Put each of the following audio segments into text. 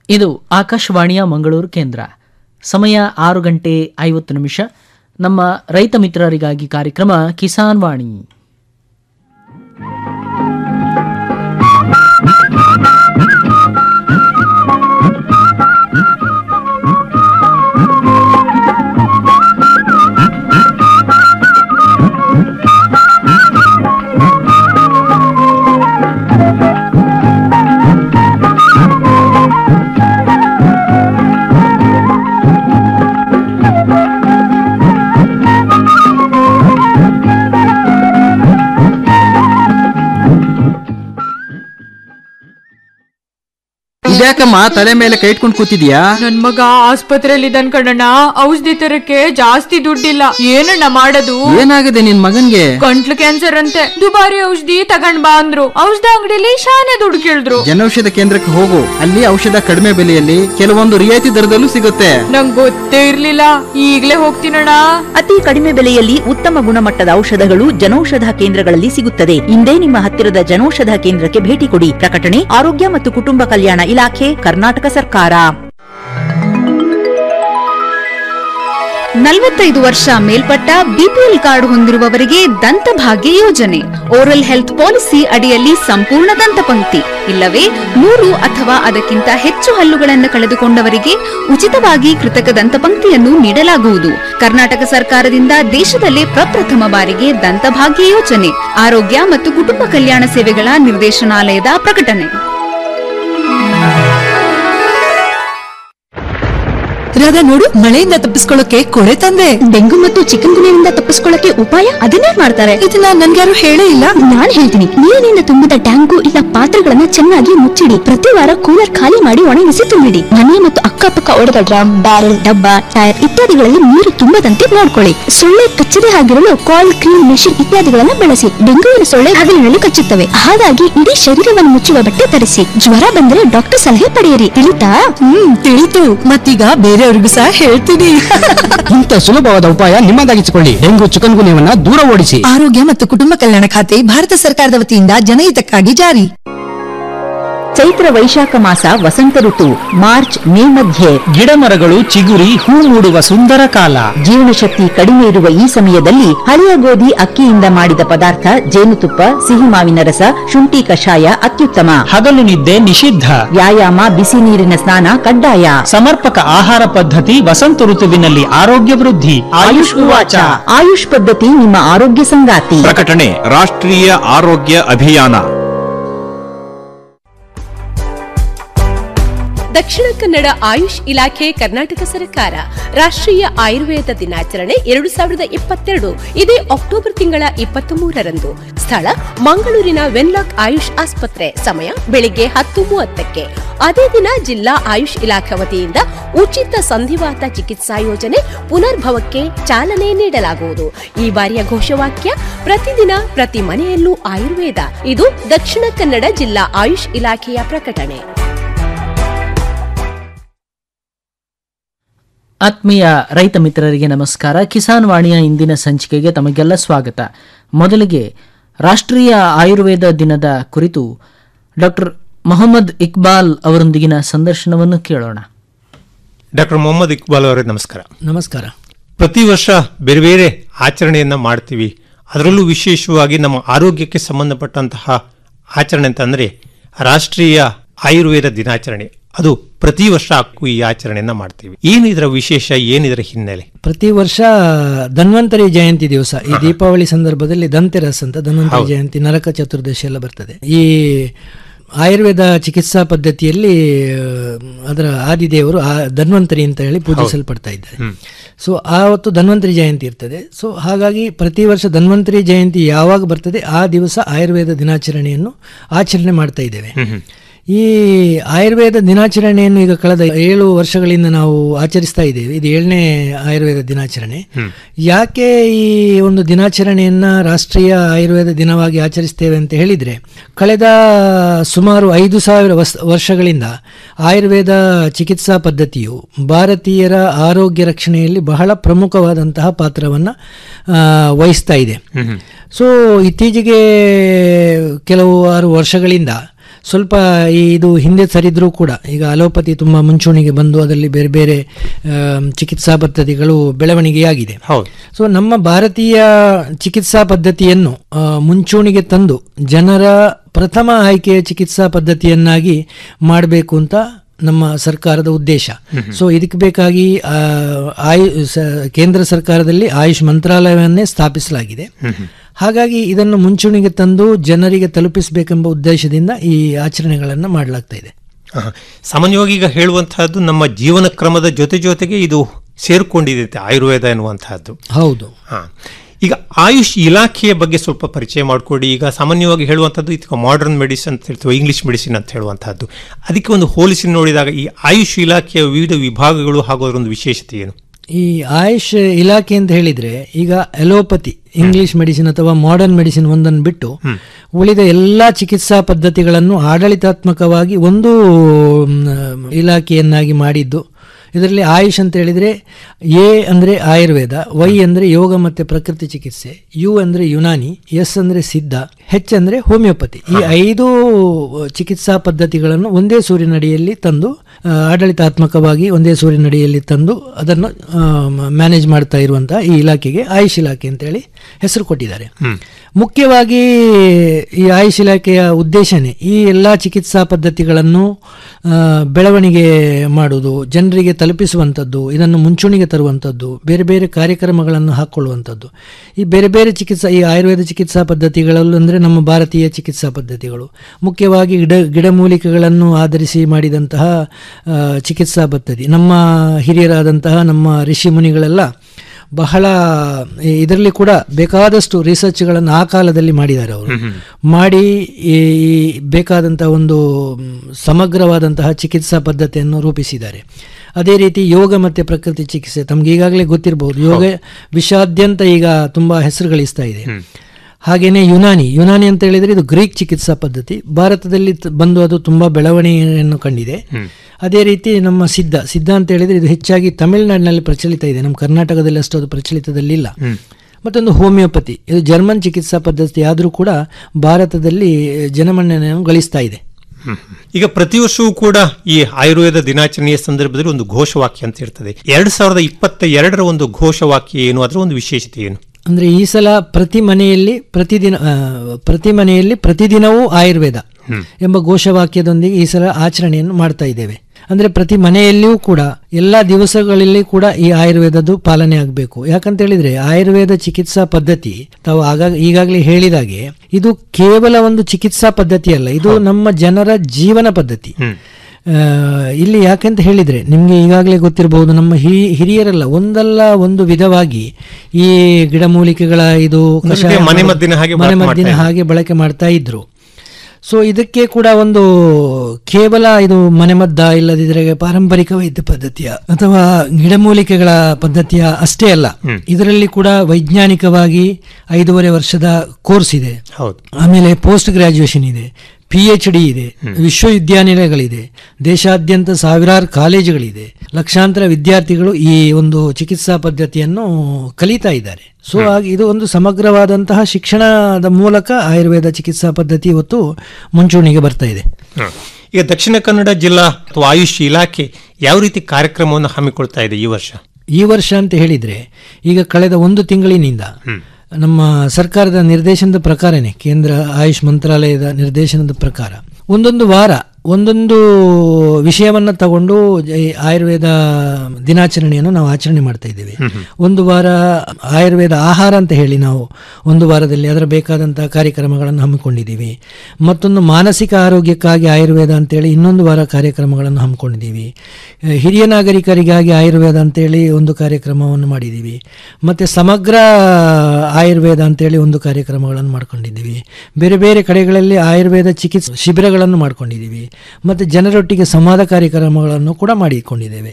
ಇದು ಆಕಾಶವಾಣಿಯ ಮಂಗಳೂರು ಕೇಂದ್ರ ಸಮಯ ಆರು ಗಂಟೆ ಐವತ್ತು ನಿಮಿಷ ನಮ್ಮ ರೈತ ಮಿತ್ರರಿಗಾಗಿ ಕಾರ್ಯಕ್ರಮ ಕಿಸಾನ್ ವಾಣಿ ಇದ್ಯಾಕಮ್ಮ ತಲೆ ಮೇಲೆ ಕೈ ಇಟ್ಕೊಂಡು ಕೂತಿದ್ಯಾ ನನ್ ಮಗ ಆಸ್ಪತ್ರೆಯಲ್ಲಿ ಇದ್ದಾನ್ ಕಣಣ್ಣ ಔಷಧಿ ತರಕ್ಕೆ ಜಾಸ್ತಿ ದುಡ್ಡಿಲ್ಲ ಏನಣ್ಣ ಮಾಡೋದು ಏನಾಗಿದೆ ನಿನ್ ಮಗನ್ಗೆ ಗಂಟ್ಲು ಕ್ಯಾನ್ಸರ್ ಅಂತೆ ದುಬಾರಿ ಔಷಧಿ ತಗೊಂಡ್ ಬಾ ಅಂದ್ರು ಔಷಧ ಅಂಗಡಿಲಿ ಶಾನೆ ದುಡ್ಡು ಕೇಳಿದ್ರು ಜನೌಷಧ ಕೇಂದ್ರಕ್ಕೆ ಹೋಗು ಅಲ್ಲಿ ಔಷಧ ಕಡಿಮೆ ಬೆಲೆಯಲ್ಲಿ ಕೆಲವೊಂದು ರಿಯಾಯಿತಿ ದರದಲ್ಲೂ ಸಿಗುತ್ತೆ ನಂಗ್ ಗೊತ್ತೇ ಇರ್ಲಿಲ್ಲ ಈಗ್ಲೇ ಹೋಗ್ತೀನಣ್ಣ ಅತಿ ಕಡಿಮೆ ಬೆಲೆಯಲ್ಲಿ ಉತ್ತಮ ಗುಣಮಟ್ಟದ ಔಷಧಗಳು ಜನೌಷಧ ಕೇಂದ್ರಗಳಲ್ಲಿ ಸಿಗುತ್ತದೆ ಇಂದೇ ನಿಮ್ಮ ಹತ್ತಿರದ ಜನೌಷಧ ಕೇಂದ್ರಕ್ಕೆ ಭೇಟಿ ಕೊಡಿ ಪ್ರಕಟಣೆ ಆರೋಗ್ಯ ಮತ್ತು ಕುಟುಂಬ ಕಲ್ಯಾಣ ಇಲಾಖೆ ಕರ್ನಾಟಕ ಸರ್ಕಾರ ನಲವತ್ತೈದು ವರ್ಷ ಮೇಲ್ಪಟ್ಟ ಬಿಪಿಎಲ್ ಕಾರ್ಡ್ ಹೊಂದಿರುವವರಿಗೆ ದಂತಭಾಗ್ಯ ಯೋಜನೆ ಓರಲ್ ಹೆಲ್ತ್ ಪಾಲಿಸಿ ಅಡಿಯಲ್ಲಿ ಸಂಪೂರ್ಣ ದಂತಪಂಕ್ತಿ ಇಲ್ಲವೇ ಮೂರು ಅಥವಾ ಅದಕ್ಕಿಂತ ಹೆಚ್ಚು ಹಲ್ಲುಗಳನ್ನು ಕಳೆದುಕೊಂಡವರಿಗೆ ಉಚಿತವಾಗಿ ಕೃತಕ ದಂತಪಂಕ್ತಿಯನ್ನು ನೀಡಲಾಗುವುದು ಕರ್ನಾಟಕ ಸರ್ಕಾರದಿಂದ ದೇಶದಲ್ಲೇ ಪ್ರಪ್ರಥಮ ಬಾರಿಗೆ ದಂತಭಾಗ್ಯ ಯೋಜನೆ ಆರೋಗ್ಯ ಮತ್ತು ಕುಟುಂಬ ಕಲ್ಯಾಣ ಸೇವೆಗಳ ನಿರ್ದೇಶನಾಲಯದ ಪ್ರಕಟಣೆ ರಾಧಾ ನೋಡು ಮಳೆಯಿಂದ ತಪ್ಪಿಸ್ಕೊಳ್ಳೋಕೆ ಕೊಡೆ ತಂದೆ ಡೆಂಗು ಮತ್ತು ಚಿಕನ್ ಗುಣಿಯಿಂದ ತಪ್ಪಿಸ್ಕೊಳ್ಳಕ್ಕೆ ಉಪಾಯ ಅದನ್ನೇ ಮಾಡ್ತಾರೆ ಇದನ್ನ ನನ್ಗ್ಯಾರು ಹೇಳೇ ಇಲ್ಲ ನಾನ್ ಹೇಳ್ತೀನಿ ನೀರಿನಿಂದ ತುಂಬಿದ ಟ್ಯಾಂಕು ಇಲ್ಲ ಪಾತ್ರೆಗಳನ್ನ ಚೆನ್ನಾಗಿ ಮುಚ್ಚಿಡಿ ಪ್ರತಿ ವಾರ ಕೂಲರ್ ಖಾಲಿ ಮಾಡಿ ಒಣಗಿಸಿ ತುಂಬಿಡಿ ಮನೆ ಮತ್ತು ಅಕ್ಕಪಕ್ಕ ಒಡೆದ ಡ್ರಮ್ ಬ್ಯಾರೆಲ್ ಡಬ್ಬ ಟೈರ್ ಇತ್ಯಾದಿಗಳಲ್ಲಿ ನೀರು ತುಂಬದಂತೆ ನೋಡ್ಕೊಳ್ಳಿ ಸೊಳ್ಳೆ ಕಚ್ಚದೆ ಆಗಿರಲು ಕಾಯಿಲ್ ಕ್ರೀಮ್ ಮೆಷಿನ್ ಇತ್ಯಾದಿಗಳನ್ನ ಬಳಸಿ ಡೆಂಗುವಿನ ಸೊಳ್ಳೆ ಹಗಲಿನಲ್ಲಿ ಕಚ್ಚುತ್ತವೆ ಹಾಗಾಗಿ ಇಡೀ ಶರೀರವನ್ನು ಮುಚ್ಚುವ ಬಟ್ಟೆ ಧರಿಸಿ ಜ್ವರ ಬಂದರೆ ಡಾಕ್ಟರ್ ಸಲಹೆ ಪಡೆಯಿರಿ ತಿಳಿತಾ ಹ್ಮ್ ತಿಳಿತು ಮತ್ತೀಗ ಬೇರೆಯವ್ರಿಗೂ ಸಹ ಹೇಳ್ತೀನಿ ಇಂಥ ಸುಲಭವಾದ ಉಪಾಯ ನಿಮ್ಮದಾಗಿಸಿಕೊಳ್ಳಿ ಡೆಂಗು ಚಿಕನ್ ಗುನ್ಯವನ್ನ ದೂರ ಓಡಿಸಿ ಆರೋಗ್ಯ ಮತ್ತು ಕುಟುಂಬ ಕಲ್ಯಾಣ ಖಾತೆ ಭಾರತ ಸರ್ಕಾರದ ವತಿಯಿಂದ ಜನಹಿತಕ್ಕಾಗಿ ಜಾರಿ ಚೈತ್ರ ವೈಶಾಖ ಮಾಸ ವಸಂತ ಋತು ಮಾರ್ಚ್ ಮೇ ಮಧ್ಯೆ ಗಿಡ ಮರಗಳು ಚಿಗುರಿ ಹೂ ಮೂಡುವ ಸುಂದರ ಕಾಲ ಜೀವನಶಕ್ತಿ ಕಡಿಮೆ ಇರುವ ಈ ಸಮಯದಲ್ಲಿ ಹಳೆಯ ಗೋಧಿ ಅಕ್ಕಿಯಿಂದ ಮಾಡಿದ ಪದಾರ್ಥ ಜೇನುತುಪ್ಪ ಸಿಹಿ ಮಾವಿನ ರಸ ಶುಂಠಿ ಕಷಾಯ ಅತ್ಯುತ್ತಮ ಹಗಲು ನಿದ್ದೆ ನಿಷಿದ್ಧ ವ್ಯಾಯಾಮ ಬಿಸಿ ನೀರಿನ ಸ್ನಾನ ಕಡ್ಡಾಯ ಸಮರ್ಪಕ ಆಹಾರ ಪದ್ಧತಿ ವಸಂತ ಋತುವಿನಲ್ಲಿ ಆರೋಗ್ಯ ವೃದ್ಧಿ ಆಯುಷ್ ಉವಾಚ ಆಯುಷ್ ಪದ್ಧತಿ ನಿಮ್ಮ ಆರೋಗ್ಯ ಸಂಗಾತಿ ಪ್ರಕಟಣೆ ರಾಷ್ಟ್ರೀಯ ಆರೋಗ್ಯ ಅಭಿಯಾನ ದಕ್ಷಿಣ ಕನ್ನಡ ಆಯುಷ್ ಇಲಾಖೆ ಕರ್ನಾಟಕ ಸರ್ಕಾರ ರಾಷ್ಟ್ರೀಯ ಆಯುರ್ವೇದ ದಿನಾಚರಣೆ ಎರಡು ಸಾವಿರದ ಇಪ್ಪತ್ತೆರಡು ಇದೇ ಅಕ್ಟೋಬರ್ ತಿಂಗಳ ಇಪ್ಪತ್ತ್ ಮೂರರಂದು ಸ್ಥಳ ಮಂಗಳೂರಿನ ವೆನ್ಲಾಕ್ ಆಯುಷ್ ಆಸ್ಪತ್ರೆ ಸಮಯ ಬೆಳಿಗ್ಗೆ ಹತ್ತು ಮೂವತ್ತಕ್ಕೆ ಅದೇ ದಿನ ಜಿಲ್ಲಾ ಆಯುಷ್ ಇಲಾಖೆ ವತಿಯಿಂದ ಉಚಿತ ಸಂಧಿವಾತ ಚಿಕಿತ್ಸಾ ಯೋಜನೆ ಪುನರ್ಭವಕ್ಕೆ ಚಾಲನೆ ನೀಡಲಾಗುವುದು ಈ ಬಾರಿಯ ಘೋಷವಾಕ್ಯ ಪ್ರತಿದಿನ ಪ್ರತಿ ಮನೆಯಲ್ಲೂ ಆಯುರ್ವೇದ ಇದು ದಕ್ಷಿಣ ಕನ್ನಡ ಜಿಲ್ಲಾ ಆಯುಷ್ ಇಲಾಖೆಯ ಪ್ರಕಟಣೆ ಆತ್ಮೀಯ ರೈತ ಮಿತ್ರರಿಗೆ ನಮಸ್ಕಾರ ಕಿಸಾನ್ ವಾಣಿಯ ಇಂದಿನ ಸಂಚಿಕೆಗೆ ತಮಗೆಲ್ಲ ಸ್ವಾಗತ ಮೊದಲಿಗೆ ರಾಷ್ಟ್ರೀಯ ಆಯುರ್ವೇದ ದಿನದ ಕುರಿತು ಡಾಕ್ಟರ್ ಮೊಹಮ್ಮದ್ ಇಕ್ಬಾಲ್ ಅವರೊಂದಿಗಿನ ಸಂದರ್ಶನವನ್ನು ಕೇಳೋಣ ಡಾಕ್ಟರ್ ಮೊಹಮ್ಮದ್ ಇಕ್ಬಾಲ್ ಅವರೇ ನಮಸ್ಕಾರ ನಮಸ್ಕಾರ ಪ್ರತಿ ವರ್ಷ ಬೇರೆ ಬೇರೆ ಆಚರಣೆಯನ್ನ ಮಾಡ್ತೀವಿ ಅದರಲ್ಲೂ ವಿಶೇಷವಾಗಿ ನಮ್ಮ ಆರೋಗ್ಯಕ್ಕೆ ಸಂಬಂಧಪಟ್ಟಂತಹ ಆಚರಣೆ ಅಂತಂದ್ರೆ ರಾಷ್ಟ್ರೀಯ ಆಯುರ್ವೇದ ದಿನಾಚರಣೆ ಅದು ಪ್ರತಿ ವರ್ಷ ಹಕ್ಕು ಈ ಆಚರಣೆಯನ್ನ ಮಾಡ್ತೀವಿ ಏನಿದರ ವಿಶೇಷ ಏನಿದರ ಹಿನ್ನೆಲೆ ಪ್ರತಿ ವರ್ಷ ಧನ್ವಂತರಿ ಜಯಂತಿ ದಿವಸ ಈ ದೀಪಾವಳಿ ಸಂದರ್ಭದಲ್ಲಿ ದಂತೆರಸ್ ಅಂತ ಧನ್ವಂತರಿ ಜಯಂತಿ ನರಕ ಚತುರ್ದಶಿ ಎಲ್ಲ ಬರ್ತದೆ ಈ ಆಯುರ್ವೇದ ಚಿಕಿತ್ಸಾ ಪದ್ಧತಿಯಲ್ಲಿ ಆ, ಅದರ ಆದಿದೇವರು ಆ ಧನ್ವಂತರಿ ಅಂತ ಹೇಳಿ ಪೂಜಿಸಲ್ಪಡ್ತಾ ಇದ್ದಾರೆ ಸೊ ಆವತ್ತು ಧನ್ವಂತರಿ ಜಯಂತಿ ಇರ್ತದೆ ಸೊ ಹಾಗಾಗಿ ಪ್ರತಿ ವರ್ಷ ಧನ್ವಂತರಿ ಜಯಂತಿ ಯಾವಾಗ ಬರ್ತದೆ ಆ ದಿವಸ ಆಯುರ್ವೇದ ದಿನಾಚರಣೆಯನ್ನು ಆಚರಣೆ ಮಾಡ್ತಾ ಇದ್ದೇವೆ ಈ ಆಯುರ್ವೇದ ದಿನಾಚರಣೆಯನ್ನು ಈಗ ಕಳೆದ ಏಳು ವರ್ಷಗಳಿಂದ ನಾವು ಆಚರಿಸ್ತಾ ಇದ್ದೇವೆ ಇದು ಏಳನೇ ಆಯುರ್ವೇದ ದಿನಾಚರಣೆ ಯಾಕೆ ಈ ಒಂದು ದಿನಾಚರಣೆಯನ್ನ ರಾಷ್ಟ್ರೀಯ ಆಯುರ್ವೇದ ದಿನವಾಗಿ ಆಚರಿಸ್ತೇವೆ ಅಂತ ಹೇಳಿದ್ರೆ ಕಳೆದ ಸುಮಾರು ಐದು ಸಾವಿರ ವಸ್- ವರ್ಷಗಳಿಂದ ಆಯುರ್ವೇದ ಚಿಕಿತ್ಸಾ ಪದ್ಧತಿಯು ಭಾರತೀಯರ ಆರೋಗ್ಯ ರಕ್ಷಣೆಯಲ್ಲಿ ಬಹಳ ಪ್ರಮುಖವಾದಂತಹ ಪಾತ್ರವನ್ನ ಆ, ವಹಿಸ್ತಾ ಇದೆ ಸೊ ಇತ್ತೀಚೆಗೆ ಕೆಲವು ಆರು ವರ್ಷಗಳಿಂದ ಸ್ವಲ್ಪ ಈ ಇದು ಹಿಂದೆ ಸರಿದ್ರೂ ಕೂಡ ಈಗ ಅಲೋಪತಿ ತುಂಬ ಮುಂಚೂಣಿಗೆ ಬಂದು ಅದರಲ್ಲಿ ಬೇರೆ ಬೇರೆ ಆಮ್, ಚಿಕಿತ್ಸಾ ಪದ್ಧತಿಗಳು ಬೆಳವಣಿಗೆಯಾಗಿದೆ ಹೌದು ಸೊ ನಮ್ಮ ಭಾರತೀಯ ಚಿಕಿತ್ಸಾ ಪದ್ಧತಿಯನ್ನು ಆ, ಮುಂಚೂಣಿಗೆ ತಂದು ಜನರ ಪ್ರಥಮ ಆಯ್ಕೆಯ ಚಿಕಿತ್ಸಾ ಪದ್ಧತಿಯನ್ನಾಗಿ ಮಾಡಬೇಕು ಅಂತ ನಮ್ಮ ಸರ್ಕಾರದ ಉದ್ದೇಶ ಸೊ ಇದಕ್ಕೆ ಬೇಕಾಗಿ ಆ, ಆಯು ಸ- ಕೇಂದ್ರ ಸರ್ಕಾರದಲ್ಲಿ ಆಯುಷ್ ಮಂತ್ರಾಲಯವನ್ನೇ ಸ್ಥಾಪಿಸಲಾಗಿದೆ ಹಾಗಾಗಿ ಇದನ್ನು ಮುಂಚೂಣಿಗೆ ತಂದು ಜನರಿಗೆ ತಲುಪಿಸಬೇಕೆಂಬ ಉದ್ದೇಶದಿಂದ ಈ ಆಚರಣೆಗಳನ್ನು ಮಾಡಲಾಗ್ತಾ ಇದೆ ಆಹಾ. ಸಾಮಾನ್ಯವಾಗಿ ಈಗ ಹೇಳುವಂತಹದ್ದು ನಮ್ಮ ಜೀವನ ಕ್ರಮದ ಜೊತೆ ಜೊತೆಗೆ ಇದು ಸೇರ್ಕೊಂಡಿದೆ ಆಯುರ್ವೇದ ಎನ್ನುವಂತಹದ್ದು ಹೌದು ಹಾ. ಈಗ ಆಯುಷ್ ಇಲಾಖೆಯ ಬಗ್ಗೆ ಸ್ವಲ್ಪ ಪರಿಚಯ ಮಾಡಿಕೊಡಿ ಈಗ ಸಾಮಾನ್ಯವಾಗಿ ಹೇಳುವಂಥದ್ದು ಇದಕ್ಕೆ ಮಾಡರ್ನ್ ಮೆಡಿಸಿನ್ ಅಂತ ಹೇಳ್ತೀವಿ ಇಂಗ್ಲಿಷ್ ಮೆಡಿಸಿನ್ ಅಂತ ಹೇಳುವಂತಹದ್ದು ಅದಕ್ಕೆ ಒಂದು ಹೋಲಿಸಿ ನೋಡಿದಾಗ ಈ ಆಯುಷ್ ಇಲಾಖೆಯ ವಿವಿಧ ವಿಭಾಗಗಳು ಹಾಗೂ ಅದರೊಂದು ವಿಶೇಷತೆ ಏನು ಈ ಆಯುಷ್ ಇಲಾಖೆ ಅಂತ ಹೇಳಿದ್ರೆ ಈಗ ಅಲೋಪತಿ ಇಂಗ್ಲಿಷ್ ಮೆಡಿಸಿನ್ ಅಥವಾ ಮಾಡರ್ನ್ ಮೆಡಿಸಿನ್ ಒಂದನ್ನು ಬಿಟ್ಟು ಉಳಿದ ಎಲ್ಲಾ ಚಿಕಿತ್ಸಾ ಪದ್ಧತಿಗಳನ್ನು ಆಡಳಿತಾತ್ಮಕವಾಗಿ ಒಂದು ಮ್, ಇಲಾಖೆಯನ್ನಾಗಿ ಮಾಡಿದ್ದು ಇದರಲ್ಲಿ ಆಯುಷ್ ಅಂತ ಹೇಳಿದ್ರೆ ಎ ಅಂದ್ರೆ ಆಯುರ್ವೇದ ವೈ ಅಂದ್ರೆ ಯೋಗ ಮತ್ತೆ ಪ್ರಕೃತಿ ಚಿಕಿತ್ಸೆ ಯು ಅಂದ್ರೆ ಯುನಾನಿ ಎಸ್ ಅಂದ್ರೆ ಸಿದ್ಧ ಹೆಚ್ ಅಂದ್ರೆ ಹೋಮಿಯೋಪತಿ ಈ ಐದು ಚಿಕಿತ್ಸಾ ಪದ್ಧತಿಗಳನ್ನು ಒಂದೇ ಸೂರಿನಡಿಯಲ್ಲಿ ತಂದು ಆ, ಆಡಳಿತಾತ್ಮಕವಾಗಿ ಒಂದೇ ಸೂರಿನಡಿಯಲ್ಲಿ ತಂದು ಅದನ್ನು ಮ್ಯಾನೇಜ್ ಮಾಡ್ತಾ ಇರುವಂತಹ ಈ ಇಲಾಖೆಗೆ ಆಯುಷ್ ಇಲಾಖೆ ಅಂತೇಳಿ ಹೆಸರು ಕೊಟ್ಟಿದ್ದಾರೆ ಮುಖ್ಯವಾಗಿ ಈ ಆಯುಷ್ ಇಲಾಖೆಯ ಉದ್ದೇಶನೇ ಈ ಎಲ್ಲ ಚಿಕಿತ್ಸಾ ಪದ್ಧತಿಗಳನ್ನು ಆ, ಬೆಳವಣಿಗೆ ಮಾಡುವುದು ಜನರಿಗೆ ತಲುಪಿಸುವಂಥದ್ದು ಇದನ್ನು ಮುಂಚೂಣಿಗೆ ತರುವಂಥದ್ದು ಬೇರೆ ಬೇರೆ ಕಾರ್ಯಕ್ರಮಗಳನ್ನು ಹಾಕ್ಕೊಳ್ಳುವಂಥದ್ದು ಈ ಬೇರೆ ಬೇರೆ ಚಿಕಿತ್ಸಾ ಈ ಆಯುರ್ವೇದ ಚಿಕಿತ್ಸಾ ಪದ್ಧತಿಗಳಲ್ಲೂ ಅಂದರೆ ನಮ್ಮ ಭಾರತೀಯ ಚಿಕಿತ್ಸಾ ಪದ್ಧತಿಗಳು ಮುಖ್ಯವಾಗಿ ಗಿಡ ಗಿಡಮೂಲಿಕೆಗಳನ್ನು ಆಧರಿಸಿ ಮಾಡಿದಂತಹ ಆ, ಚಿಕಿತ್ಸಾ ಪದ್ಧತಿ ನಮ್ಮ ಹಿರಿಯರಾದಂತಹ ನಮ್ಮ ಋಷಿ ಮುನಿಗಳೆಲ್ಲ ಬಹಳ ಇದರಲ್ಲಿ ಕೂಡ ಬೇಕಾದಷ್ಟು ರಿಸರ್ಚ್ಗಳನ್ನು ಆ ಕಾಲದಲ್ಲಿ ಮಾಡಿದ್ದಾರೆ ಅವರು ಮಾಡಿ ಈ ಬೇಕಾದಂತಹ ಒಂದು ಮ್, ಸಮಗ್ರವಾದಂತಹ ಚಿಕಿತ್ಸಾ ಪದ್ಧತಿಯನ್ನು ರೂಪಿಸಿದ್ದಾರೆ ಅದೇ ರೀತಿ ಯೋಗ ಮತ್ತು ಪ್ರಕೃತಿ ಚಿಕಿತ್ಸೆ ತಮ್ಗೆ ಈಗಾಗಲೇ ಗೊತ್ತಿರಬಹುದು ಯೋಗ ವಿಶ್ವಾದ್ಯಂತ ಈಗ ತುಂಬಾ ಹೆಸರುಗಳಿಸ್ತಾ ಇದೆ ಹಾಗೇನೆ ಯುನಾನಿ ಯುನಾನಿ ಅಂತ ಹೇಳಿದ್ರೆ ಇದು ಗ್ರೀಕ್ ಚಿಕಿತ್ಸಾ ಪದ್ಧತಿ ಭಾರತದಲ್ಲಿ ತ- ಬಂದು ಅದು ತುಂಬಾ ಬೆಳವಣಿಗೆಯನ್ನು ಕಂಡಿದೆ ಅದೇ ರೀತಿ ನಮ್ಮ ಸಿದ್ಧ ಸಿದ್ಧ ಅಂತ ಹೇಳಿದ್ರೆ ಇದು ಹೆಚ್ಚಾಗಿ ತಮಿಳುನಾಡಿನಲ್ಲಿ ಪ್ರಚಲಿತ ಇದೆ ನಮ್ಮ ಕರ್ನಾಟಕದಲ್ಲಿ ಅಷ್ಟು ಅದು ಪ್ರಚಲಿತದಲ್ಲಿಲ್ಲ ಮತ್ತೊಂದು ಹೋಮಿಯೋಪತಿ ಇದು ಜರ್ಮನ್ ಚಿಕಿತ್ಸಾ ಪದ್ಧತಿ ಆದರೂ ಕೂಡ ಭಾರತದಲ್ಲಿ ಜನಮನ್ನಣೆಯನ್ನು ಗಳಿಸ್ತಾ ಇದೆ ಈಗ ಪ್ರತಿ ವರ್ಷವೂ ಕೂಡ ಈ ಆಯುರ್ವೇದ ದಿನಾಚರಣೆಯ ಸಂದರ್ಭದಲ್ಲಿ ಒಂದು ಘೋಷವಾಕ್ಯ ಅಂತ ಇರ್ತದೆ ಎರಡ್ ಸಾವಿರದ ಇಪ್ಪತ್ತ ಎರಡರ ಒಂದು ಘೋಷವಾಕ್ಯ ಏನು ಅದರ ಒಂದು ವಿಶೇಷತೆ ಏನು ಅಂದ್ರೆ ಈ ಸಲ ಪ್ರತಿ ಮನೆಯಲ್ಲಿ ಪ್ರತಿದಿನ ಆ, ಪ್ರತಿ ಮನೆಯಲ್ಲಿ ಪ್ರತಿದಿನವೂ ಆಯುರ್ವೇದ ಎಂಬ ಘೋಷವಾಕ್ಯದೊಂದಿಗೆ ಈ ಸಲ ಆಚರಣೆಯನ್ನು ಮಾಡ್ತಾ ಇದ್ದೇವೆ ಅಂದ್ರೆ ಪ್ರತಿ ಮನೆಯಲ್ಲಿಯೂ ಕೂಡ ಎಲ್ಲ ದಿವಸಗಳಲ್ಲಿ ಕೂಡ ಈ ಆಯುರ್ವೇದದ್ದು ಪಾಲನೆ ಆಗಬೇಕು ಯಾಕಂತ ಹೇಳಿದ್ರೆ ಆಯುರ್ವೇದ ಚಿಕಿತ್ಸಾ ಪದ್ಧತಿ ತಾವು ಆಗಾಗ ಈಗಾಗಲೇ ಹೇಳಿದಾಗೆ ಇದು ಕೇವಲ ಒಂದು ಚಿಕಿತ್ಸಾ ಪದ್ಧತಿ ಅಲ್ಲ ಇದು ನಮ್ಮ ಜನರ ಜೀವನ ಪದ್ಧತಿ ಆ, ಇಲ್ಲಿ ಯಾಕೆಂತ ಹೇಳಿದ್ರೆ ನಿಮ್ಗೆ ಈಗಾಗಲೇ ಗೊತ್ತಿರಬಹುದು ನಮ್ಮ ಹಿ ಹಿರಿಯರೆಲ್ಲ ಒಂದಲ್ಲ ಒಂದು ವಿಧವಾಗಿ ಈ ಗಿಡಮೂಲಿಕೆಗಳ ಇದು ಅಂದ್ರೆ ಕಷಾಯ ಮನೆ ಮಾಡು- ಮದ್ದಿನ ಹಾಗೆ ಮನೆ ಬಳಕೆ ಮದ್ದಿನ ಮಾಡ್ತಾ ಹಾಗೆ ಬಳಕೆ ಮಾಡ್ತಾ ಇದ್ರು ಸೊ ಇದಕ್ಕೆ ಕೂಡ ಒಂದು ಕೇವಲ ಇದು ಮನೆಮದ್ದ ಇಲ್ಲದಿದ್ರೆ ಪಾರಂಪರಿಕ ವೈದ್ಯ ಪದ್ಧತಿಯ ಅಥವಾ ಗಿಡಮೂಲಿಕೆಗಳ ಪದ್ಧತಿಯ ಅಷ್ಟೇ ಅಲ್ಲ ಇದರಲ್ಲಿ ಕೂಡ ವೈಜ್ಞಾನಿಕವಾಗಿ ಐದೂವರೆ ವರ್ಷದ ಕೋರ್ಸ್ ಇದೆ ಹೌದು ಆಮೇಲೆ ಪೋಸ್ಟ್ ಗ್ರಾಜುಯೇಷನ್ ಇದೆ ಪಿ ಎಚ್ ಡಿ ಇದೆ ವಿಶ್ವವಿದ್ಯಾನಿಲಯಗಳಿದೆ ದೇಶಾದ್ಯಂತ ಸಾವಿರಾರು ಕಾಲೇಜುಗಳಿದೆ ಲಕ್ಷಾಂತರ ವಿದ್ಯಾರ್ಥಿಗಳು ಈ ಒಂದು ಚಿಕಿತ್ಸಾ ಪದ್ಧತಿಯನ್ನು ಕಲಿತಾ ಇದ್ದಾರೆ ಸೊ ಹಾಗೆ ಇದು ಒಂದು ಸಮಗ್ರವಾದಂತಹ ಶಿಕ್ಷಣದ ಮೂಲಕ ಆಯುರ್ವೇದ ಚಿಕಿತ್ಸಾ ಪದ್ಧತಿ ಇವತ್ತು ಮುಂಚೂಣಿಗೆ ಬರ್ತಾ ಇದೆ ಹ. ಈಗ ದಕ್ಷಿಣ ಕನ್ನಡ ಜಿಲ್ಲಾ ಅಥವಾ ಆಯುಷ್ ಇಲಾಖೆ ಯಾವ ರೀತಿ ಕಾರ್ಯಕ್ರಮವನ್ನು ಹಮ್ಮಿಕೊಳ್ತಾ ಇದೆ ಈ ವರ್ಷ ಈ ವರ್ಷ ಅಂತ ಹೇಳಿದ್ರೆ ಈಗ ಕಳೆದ ಒಂದು ತಿಂಗಳಿನಿಂದ ನಮ್ಮ ಸರ್ಕಾರದ ನಿರ್ದೇಶನದ ಪ್ರಕಾರನೇ ಕೇಂದ್ರ ಆಯುಷ್ ಮಂತ್ರಾಲಯದ ನಿರ್ದೇಶನದ ಪ್ರಕಾರ ಒಂದೊಂದು ವಾರ ಒಂದೊಂದು ವಿಷಯವನ್ನ ತಗೊಂಡು ಜ- ಈ ಆಯುರ್ವೇದ ದಿನಾಚರಣೆಯನ್ನು ನಾವು ಆಚರಣೆ ಮಾಡ್ತಾ ಇದ್ದೇವೆ ಒಂದು ವಾರ ಆಯುರ್ವೇದ ಆಹಾರ ಅಂತ ಹೇಳಿ ನಾವು ಒಂದು ವಾರದಲ್ಲಿ ಅದರ ಬೇಕಾದಂತಹ ಕಾರ್ಯಕ್ರಮಗಳನ್ನು ಹಮ್ಮಿಕೊಂಡಿದ್ದೀವಿ ಮತ್ತೊಂದು ಮಾನಸಿಕ ಆರೋಗ್ಯಕ್ಕಾಗಿ ಆಯುರ್ವೇದ ಅಂತೇಳಿ ಇನ್ನೊಂದು ವಾರ ಕಾರ್ಯಕ್ರಮಗಳನ್ನು ಹಮ್ಮಿಕೊಂಡಿದ್ದೀವಿ ಅಹ್, ಹಿರಿಯ ನಾಗರಿಕರಿಗಾಗಿ ಆಯುರ್ವೇದ ಅಂತೇಳಿ ಒಂದು ಕಾರ್ಯಕ್ರಮವನ್ನು ಮಾಡಿದ್ದೀವಿ ಮತ್ತು ಸಮಗ್ರ ಆಯುರ್ವೇದ ಅಂತೇಳಿ ಒಂದು ಕಾರ್ಯಕ್ರಮಗಳನ್ನು ಮಾಡ್ಕೊಂಡಿದ್ದೀವಿ ಬೇರೆ ಬೇರೆ ಕಡೆಗಳಲ್ಲಿ ಆಯುರ್ವೇದ ಚಿಕಿತ್ಸೆ ಶಿಬಿರಗಳನ್ನು ಮಾಡ್ಕೊಂಡಿದ್ದೀವಿ ಮತ್ತು ಜನರೊಟ್ಟಿಗೆ ಸಂವಾದ ಕಾರ್ಯಕ್ರಮಗಳನ್ನು ಕೂಡ ಮಾಡಿಕೊಂಡಿದ್ದೇವೆ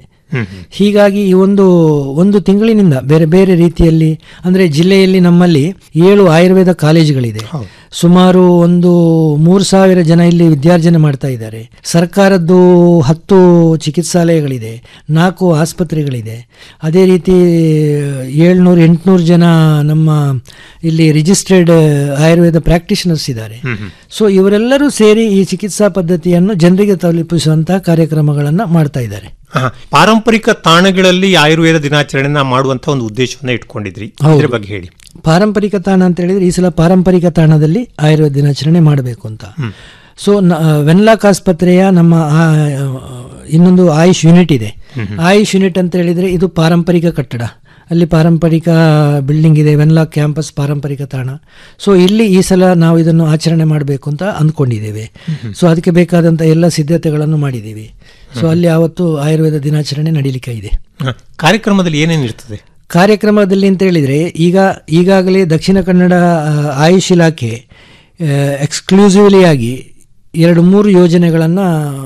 ಹೀಗಾಗಿ ಈ ಒಂದು ಒಂದು ತಿಂಗಳಿನಿಂದ ಬೇರೆ ಬೇರೆ ರೀತಿಯಲ್ಲಿ ಅಂದರೆ ಜಿಲ್ಲೆಯಲ್ಲಿ ನಮ್ಮಲ್ಲಿ ಏಳು ಆಯುರ್ವೇದ ಕಾಲೇಜುಗಳಿದೆ ಸುಮಾರು ಒಂದು ಮೂರು ಸಾವಿರ ಜನ ಇಲ್ಲಿ ವಿದ್ಯಾರ್ಜನೆ ಮಾಡ್ತಾ ಇದ್ದಾರೆ ಸರ್ಕಾರದ್ದು ಹತ್ತು ಚಿಕಿತ್ಸಾಲಯಗಳಿದೆ ನಾಲ್ಕು ಆಸ್ಪತ್ರೆಗಳಿದೆ ಅದೇ ರೀತಿ ಏಳ್ನೂರು ಎಂಟುನೂರು ಜನ ನಮ್ಮ ಇಲ್ಲಿ ರಿಜಿಸ್ಟರ್ಡ್ ಆಯುರ್ವೇದ ಪ್ರಾಕ್ಟಿಷನರ್ಸ್ ಇದ್ದಾರೆ ಸೊ ಇವರೆಲ್ಲರೂ ಸೇರಿ ಈ ಚಿಕಿತ್ಸಾ ಪದ್ಧತಿಯನ್ನು ಜನರಿಗೆ ತಲುಪಿಸುವಂತಹ ಕಾರ್ಯಕ್ರಮಗಳನ್ನು ಮಾಡ್ತಾ ಇದ್ದಾರೆ ಆಹಾ. ಪಾರಂಪರಿಕ ತಾಣಗಳಲ್ಲಿ ಆಯುರ್ವೇದ ದಿನಾಚರಣೆನ ಮಾಡುವಂತ ಒಂದು ಉದ್ದೇಶವನ್ನ ಇಟ್ಕೊಂಡಿದ್ರಿ ಹೌದು. ಇದ್ರ ಬಗ್ಗೆ ಹೇಳಿ ಪಾರಂಪರಿಕ ತಾಣ ಅಂತ ಹೇಳಿದ್ರೆ ಈ ಸಲ ಪಾರಂಪರಿಕ ತಾಣದಲ್ಲಿ ಆಯುರ್ವೇದ ದಿನಾಚರಣೆ ಮಾಡಬೇಕು ಅಂತ ಸೊ ವೆನ್ಲಾಕ್ ಆಸ್ಪತ್ರೆಯ ನಮ್ಮ ಆ, ಇನ್ನೊಂದು ಆಯುಷ್ ಯೂನಿಟ್ ಇದೆ ಆಯುಷ್ ಯೂನಿಟ್ ಅಂತ ಹೇಳಿದ್ರೆ ಇದು ಪಾರಂಪರಿಕ ಕಟ್ಟಡ ಅಲ್ಲಿ ಪಾರಂಪರಿಕ ಬಿಲ್ಡಿಂಗ್ ಇದೆ ವೆನ್ಲಾಕ್ ಕ್ಯಾಂಪಸ್ ಪಾರಂಪರಿಕ ತಾಣ ಸೊ ಇಲ್ಲಿ ಈ ಸಲ ನಾವು ಇದನ್ನು ಆಚರಣೆ ಮಾಡಬೇಕು ಅಂತ ಅಂದ್ಕೊಂಡಿದ್ದೇವೆ ಸೊ ಅದಕ್ಕೆ ಬೇಕಾದಂಥ ಎಲ್ಲ ಸಿದ್ಧತೆಗಳನ್ನು ಮಾಡಿದ್ದೀವಿ ಸೊ ಅಲ್ಲಿ ಆವತ್ತು ಆಯುರ್ವೇದ ದಿನಾಚರಣೆ ನಡೀಲಿಕ್ಕೆ ಇದೆ ಆಹಾ. ಕಾರ್ಯಕ್ರಮದಲ್ಲಿ ಏನೇನು ಇರ್ತದೆ ಕಾರ್ಯಕ್ರಮದಲ್ಲಿ ಅಂತ ಹೇಳಿದರೆ ಈಗ ಈಗಾಗಲೇ ದಕ್ಷಿಣ ಕನ್ನಡ ಆ, ಆಯುಷ್ ಇಲಾಖೆ ಎಕ್ಸ್ಕ್ಲೂಸಿವ್ಲಿ ಆಗಿ ಎರಡು ಮೂರು ಯೋಜನೆಗಳನ್ನು